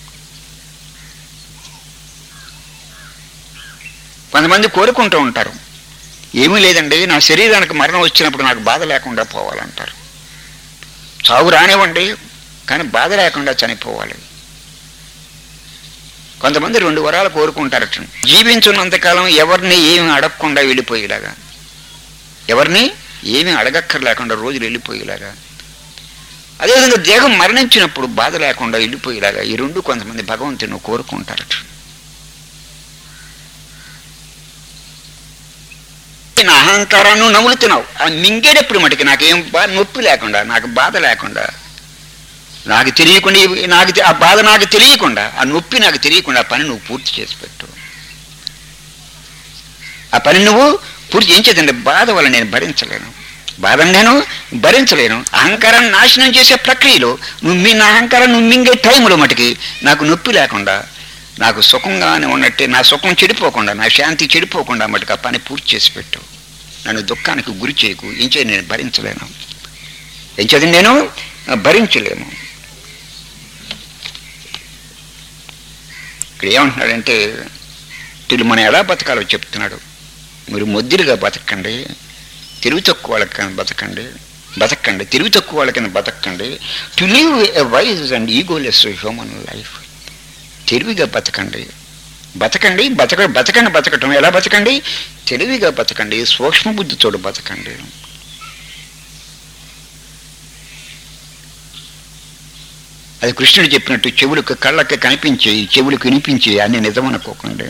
S1: కొంతమంది కోరుకుంటూ ఉంటారు ఏమీ లేదండి నా శరీరానికి మరణం వచ్చినప్పుడు నాకు బాధ లేకుండా పోవాలంటారు చావు రానివ్వండి కానీ బాధ లేకుండా చనిపోవాలి కొంతమంది రెండు వరాలు కోరుకుంటారట జీవించున్నంతకాలం ఎవరిని ఏమి అడగకుండా వెళ్ళిపోయేలాగా ఎవరిని ఏమీ అడగక్కర్లేకుండా రోజులు వెళ్ళిపోయేలాగా అదేవిధంగా దేహం మరణించినప్పుడు బాధ లేకుండా వెళ్ళిపోయేలాగా ఈ రెండు కొంతమంది భగవంతుని కోరుకుంటారట నా అహంకారాన్ని నవ్వులుతున్నావు ఆ మింగేటప్పుడు మటుకు నాకేం బా నొప్పి లేకుండా నాకు బాధ లేకుండా నాకు తెలియకుండా ఇవి- నాకు తె- ఆ బాధ నాకు తెలియకుండా ఆ నొప్పి నాకు తెలియకుండా ఆ పని నువ్వు పూర్తి చేసి పెట్టు ఆ పని నువ్వు పూర్తి ఏం చేద్దండి బాధ వల్ల నేను భరించలేను బాధను నేను భరించలేను అహంకారాన్ని నాశనం చేసే ప్రక్రియలో నువ్వు మీ నా అహంకారం నువ్వు మింగే టైంలో మటుకి నాకు నొప్పి లేకుండా నాకు సుఖంగానే ఉన్నట్టే నా సుఖం చెడిపోకుండా నా శాంతి చెడిపోకుండా మటుకు ఆ పని పూర్తి చేసి పెట్టు నన్ను దుఃఖానికి గురి చేయకు ఏం చేయ నేను భరించలేను ఏం చదివి నేను భరించలేను ఇక్కడ ఏమంటున్నాడంటే వీళ్ళు మనం ఎలా బతకాలో చెప్తున్నాడు మీరు మొద్దిరిగా బతకండి తెలివి తక్కువ వాళ్ళకి బతకండి బతకండి తెలివి తక్కువ వాళ్ళకి బతకండి to live a wise and egoless human life తెలివిగా బతకండి బతకండి బతక బతకండి బతకటం ఎలా బతకండి తెలివిగా బతకండి సూక్ష్మ బుద్ధితోడు బతకండి అది కృష్ణుడు చెప్పినట్టు చెవులకు కళ్ళకి కనిపించేయి చెవులకు వినిపించేయి అన్ని నిజం అనుకోకుండా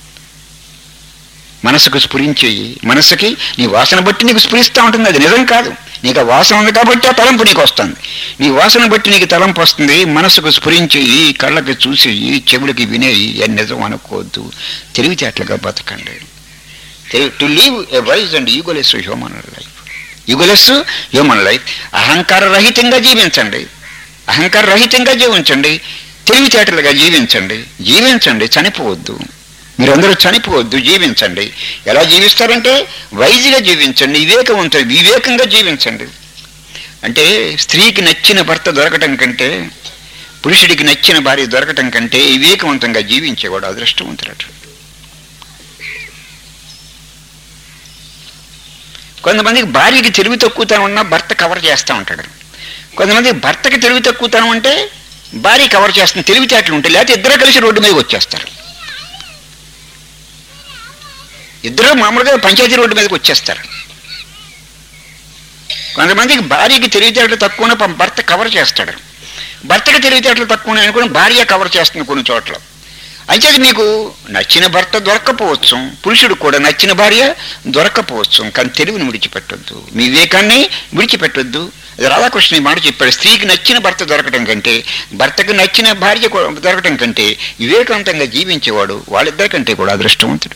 S1: మనసుకు స్ఫురించేయి మనసుకి నీ వాసన బట్టి నీకు స్ఫురిస్తూ ఉంటుంది అది నిజం కాదు నీకు ఆ వాసన ఉంది కాబట్టి ఆ తలంపు నీకు వస్తుంది నీ వాసన బట్టి నీకు తలంపు వస్తుంది మనసుకు స్ఫురించేయి కళ్ళకి చూసేయి చెవులకి వినేయి అది నిజం అనుకోవద్దు తెలివితేటలుగా బతకండి to live a wise and egoless human life egoless human life అహంకార రహితంగా జీవించండి అహంకార రహితంగా జీవించండి తెలివితేటలుగా జీవించండి జీవించండి చనిపోవద్దు మీరందరూ చనిపోవద్దు జీవించండి ఎలా జీవిస్తారంటే వైజ్గా జీవించండి వివేకవంత వివేకంగా జీవించండి అంటే స్త్రీకి నచ్చిన భర్త దొరకటం కంటే పురుషుడికి నచ్చిన భార్య దొరకటం కంటే వివేకవంతంగా జీవించేవాడు అదృష్టవంతుడట కొంతమందికి భార్యకి తెలివి తక్కువతనం ఉన్నా భర్త కవర్ చేస్తూ ఉంటాడు కొంతమంది భర్తకి తెలివి తక్కువతనం ఉంటే భార్య కవర్ చేస్తుంది తెలివితేటలు ఉంటాయి లేకపోతే ఇద్దరు కలిసి రోడ్డు మీదకి వచ్చేస్తారు ఇద్దరు మామూలుగా పంచాయతీ రోడ్డు మీదకి వచ్చేస్తారు కొంతమందికి భార్యకి తెలివితేటలు తక్కువ భర్త కవర్ చేస్తాడు భర్తకి తెలివితేటలు తక్కువ అనుకుని భార్య కవర్ చేస్తుంది కొన్ని చోట్ల అయితే మీకు నచ్చిన భర్త దొరక్కపోవచ్చు పురుషుడు కూడా నచ్చిన భార్య దొరక్కపోవచ్చు కానీ తెలివిని విడిచిపెట్టొద్దు మీ వివేకాన్ని విడిచిపెట్టొద్దు అది రాధాకృష్ణ ఈ మాట చెప్పాడు స్త్రీకి నచ్చిన భర్త దొరకటం కంటే భర్తకు నచ్చిన భార్య కూడా దొరకటం కంటే వివేకవంతంగా జీవించేవాడు వాళ్ళిద్దరికంటే కూడా అదృష్టవంతుడు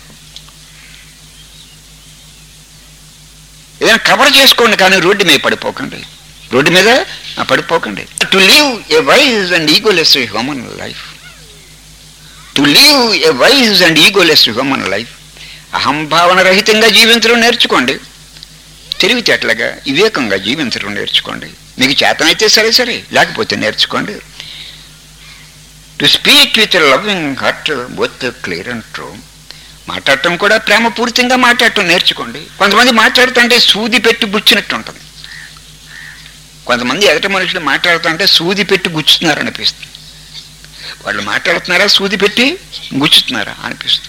S1: ఏదైనా కవర్ చేసుకోండి కానీ రోడ్డు మీద పడిపోకండి రోడ్డు మీద ఆ, పడిపోకండి to live a wise and egoless human life to live a wise and egoless human life అహంభావన రహితంగా జీవించడం నేర్చుకోండి తెలివితేటలుగా వివేకంగా జీవించడం నేర్చుకోండి మీకు చేతనైతే సరే సరే లేకపోతే నేర్చుకోండి to speak with loving heart both clear and true మాట్లాడటం కూడా ప్రేమపూరితంగా మాట్లాడటం నేర్చుకోండి కొంతమంది మాట్లాడుతుంటే సూది పెట్టి గుచ్చినట్టు ఉంటుంది కొంతమంది ఎదట మనుషులు మాట్లాడుతుంటే సూది పెట్టి గుచ్చుతున్నారు అనిపిస్తుంది వాళ్ళు మాట్లాడుతున్నారా సూది పెట్టి గుచ్చుతున్నారా అనిపిస్తుంది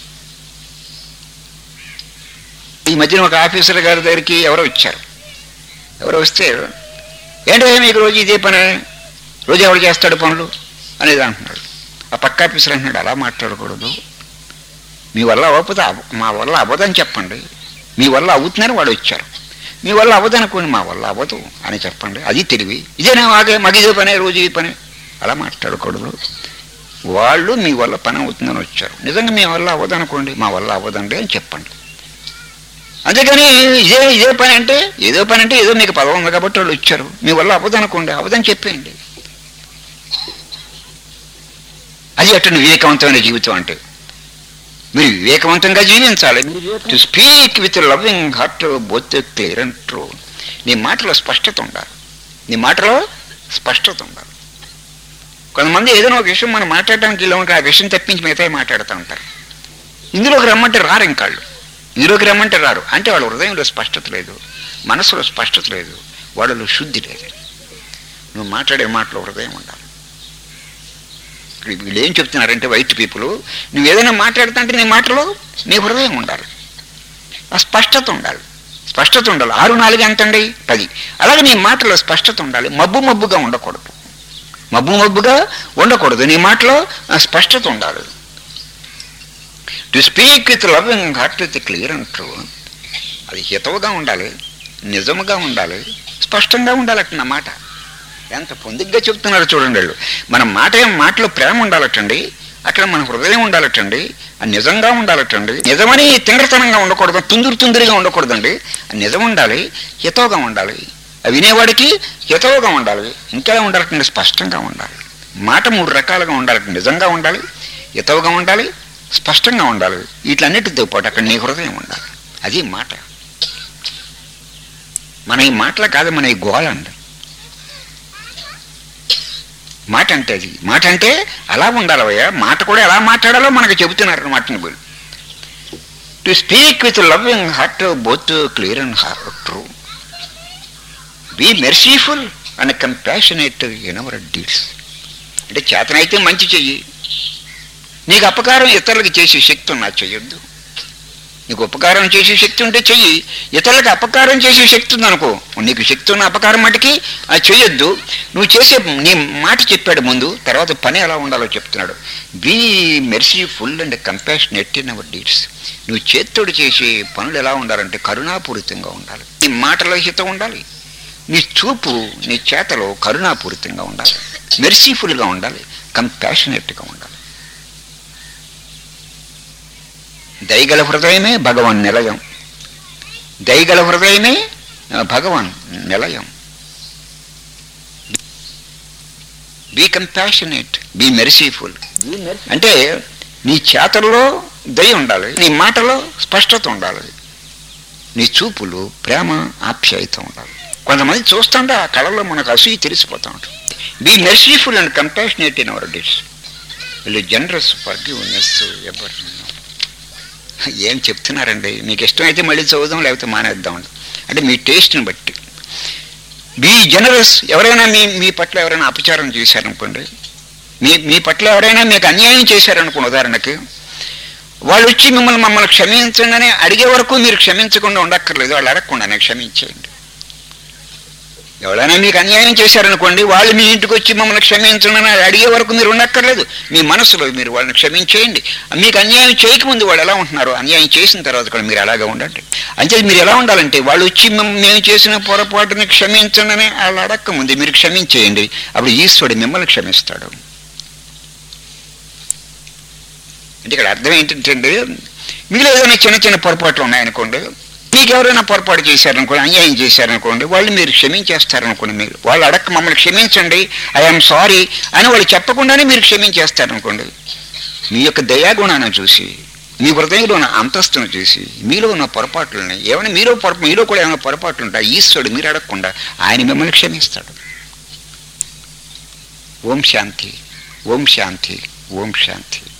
S1: ఈ మధ్యన ఒక ఆఫీసర్ గారి దగ్గరికి ఎవరో వచ్చారు ఎవరో వస్తే ఏంటో మీకు రోజు ఇదే పని రోజు ఎవరు చేస్తాడు పనులు అనేది అంటున్నాడు ఆ పక్క ఆఫీసర్ అంటున్నాడు అలా మాట్లాడకూడదు మీ వల్ల అవ్వకపోతే అవ్వ- మా వల్ల అవ్వదని చెప్పండి మీ వల్ల అవుతుందని వాడు వచ్చారు మీ వల్ల అవ్వదనుకోండి మా వల్ల అవ్వదు అని చెప్పండి అది తెలివి ఇదేనా మాకే మాకు ఇదే పనే రోజు ఈ పని అలా మాట్లాడకూడదు వాళ్ళు మీ వల్ల పని అవుతుందని వచ్చారు నిజంగా మీ వల్ల అవ్వదనుకోండి మా వల్ల అవ్వదండి అని చెప్పండి అంతేగాని ఇదే ఇదే పని అంటే ఏదో పని అంటే ఏదో మీకు పదవి ఉంది కాబట్టి వాళ్ళు వచ్చారు మీ వల్ల అవ్వదనుకోండి అవ్వదని చెప్పేయండి అది అటు వివేకవంతమైన జీవితం అంటే మీరు వివేకవంతంగా జీవించాలి to speak with loving heart both clear and true నీ మాటలో స్పష్టత ఉండాలి నీ మాటలో స్పష్టత ఉండాలి కొంతమంది ఏదైనా ఒక విషయం మనం మాట్లాడడానికి ఇలా ఉంటే ఆ విషయం తప్పించి మిగతా మాట్లాడుతూ ఉంటారు ఇందులోకి రమ్మంటే రారు ఇంకాళ్ళు ఇందులోకి రమ్మంటే రారు అంటే వాళ్ళ హృదయంలో స్పష్టత లేదు మనసులో స్పష్టత లేదు వాళ్ళలో శుద్ధి లేదు నువ్వు మాట్లాడే మాటలో హృదయం ఉండాలి ఇప్పుడు వీళ్ళు ఏం చెప్తున్నారంటే వైట్ పీపుల్ నువ్వు ఏదైనా మాట్లాడుతుంటే నీ మాటలో నీ హృదయం ఉండాలి ఆ స్పష్టత ఉండాలి స్పష్టత ఉండాలి ఆరు నాలుగు ఎంతండి పది అలాగే నీ మాటలో స్పష్టత ఉండాలి మబ్బు మబ్బుగా ఉండకూడదు మబ్బు మబ్బుగా ఉండకూడదు నీ మాటలో ఆ స్పష్టత ఉండాలి to speak with loving heart with clear and true అది హితవుగా ఉండాలి నిజముగా ఉండాలి స్పష్టంగా ఉండాలట నా మాట ఎంత పొందిగ్గా చెప్తున్నారు చూడండి వాళ్ళు మన మాట ఏం మాటలో ప్రేమ ఉండాలటండి అక్కడ మన హృదయం ఉండాలటండి అది నిజంగా ఉండాలటండి నిజమని తింగరతనంగా ఉండకూడదు తుందురు తుందిరిగా ఉండకూడదండి అది నిజం ఉండాలి హితవుగా ఉండాలి అది వినేవాడికి హితవుగా ఉండాలి ఇంకెలా ఉండాలటండి స్పష్టంగా ఉండాలి మాట మూడు రకాలుగా ఉండాలి నిజంగా ఉండాలి హితవుగా ఉండాలి స్పష్టంగా ఉండాలి వీటిలన్నిటితో పాటు అక్కడ నీ హృదయం ఉండాలి అది మాట మన ఈ మాటలు కాదు మన ఈ గోళ అండి మాట అంటే అది మాట అంటే అలా ఉండాలవయ్యా మాట కూడా ఎలా మాట్లాడాలో మనకు చెబుతున్నారు అనమాట వీళ్ళు to speak with loving heart both clear and heart true be merciful and compassionate in our deeds అంటే చేతనైతే మంచి చెయ్యి నీకు అపకారం ఇతరులకు చేసే శక్తి ఉన్నా చెయ్యొద్దు నీకు ఉపకారం చేసే శక్తి ఉంటే చెయ్యి ఇతరులకు అపకారం చేసే శక్తి ఉందనుకో నీకు శక్తి ఉన్న అపకారం మటుకి అది చేయొద్దు నువ్వు చేసే నీ మాట చెప్పాడు ముందు తర్వాత పని ఎలా ఉండాలో చెప్తున్నాడు be merciful and compassionate in our deeds నువ్వు చేత్తోడు చేసే పనులు ఎలా ఉండాలంటే కరుణాపూరితంగా ఉండాలి నీ మాటలో హితం ఉండాలి నీ చూపు నీ చేతలో కరుణాపూరితంగా ఉండాలి మెర్సీఫుల్గా ఉండాలి కంపాషనెట్గా ఉండాలి దయగల హృదయమే భగవాన్ నిలయం దయగల హృదయమే ఆ, భగవాన్ నిలయం బీ కంపాషనేట్ బీ మెర్సీఫుల్ అంటే నీ చేతల్లో దయ ఉండాలి నీ మాటలో స్పష్టత ఉండాలి నీ చూపులు ప్రేమ ఆప్యాయత ఉండాలి కొంతమంది చూస్తుంటే ఆ కళలో మనకు అసూయ తెలిసిపోతూ ఉంటుంది be merciful and compassionate in our deeds వీళ్ళు జనరస్ ఫర్గివ్నెస్ ఎవర్ ఏం చెప్తున్నారండి మీకు ఇష్టమైతే మళ్ళీ చదువుదాం లేకపోతే మానేద్దాం అంటే మీ టేస్ట్ని బట్టి బీ జనరస్ ఎవరైనా మీ మీ పట్ల ఎవరైనా అపచారం చేశారనుకోండి మీ మీ పట్ల ఎవరైనా మీకు అన్యాయం చేశారనుకోండి ఉదాహరణకి వాళ్ళు వచ్చి మిమ్మల్ని మమ్మల్ని క్షమించండి అని అడిగే వరకు మీరు క్షమించకుండా ఉండక్కర్లేదు వాళ్ళు అడగకుండానే క్షమించేయండి ఎవరైనా మీకు అన్యాయం చేశారనుకోండి వాళ్ళు మీ ఇంటికి వచ్చి మమ్మల్ని క్షమించండి అని అడిగే వరకు మీరు ఉండక్కర్లేదు మీ మనసులో మీరు వాళ్ళని క్షమించేయండి మీకు అన్యాయం చేయకముందు వాళ్ళు ఎలా ఉంటున్నారు అన్యాయం చేసిన తర్వాత కూడా మీరు అలాగే ఉండండి అంటే మీరు ఎలా ఉండాలంటే వాళ్ళు వచ్చి మమ్- మేము చేసిన పొరపాటుని క్షమించండి అని వాళ్ళు అడక్కముందు మీరు క్షమించేయండి అప్పుడు ఈశ్వరుడు మిమ్మల్ని క్షమిస్తాడు అంటే ఇక్కడ అర్థం ఏంటంటే మీలో ఏదైనా చిన్న చిన్న పొరపాట్లు ఉన్నాయనుకోండి మీకు ఎవరైనా పొరపాటు చేశారనుకోండి అన్యాయం చేశారనుకోండి వాళ్ళు మీరు క్షమించేస్తారనుకోండి మీరు వాళ్ళు అడక్క మమ్మల్ని క్షమించండి ఐఎమ్ సారీ అని వాళ్ళు చెప్పకుండానే మీరు క్షమించేస్తారనుకోండి మీ యొక్క దయాగుణాన్ని చూసి మీ హృదయంలో ఉన్న అంతస్తును చూసి మీలో ఉన్న పొరపాట్లని ఏమైనా మీలో పొర మీలో కూడా ఏమైనా పొరపాట్లు ఉంటాయి ఈశ్వరుడు మీరు అడగకుండా ఆయన మిమ్మల్ని క్షమిస్తాడు ఓం శాంతి ఓం శాంతి ఓం శాంతి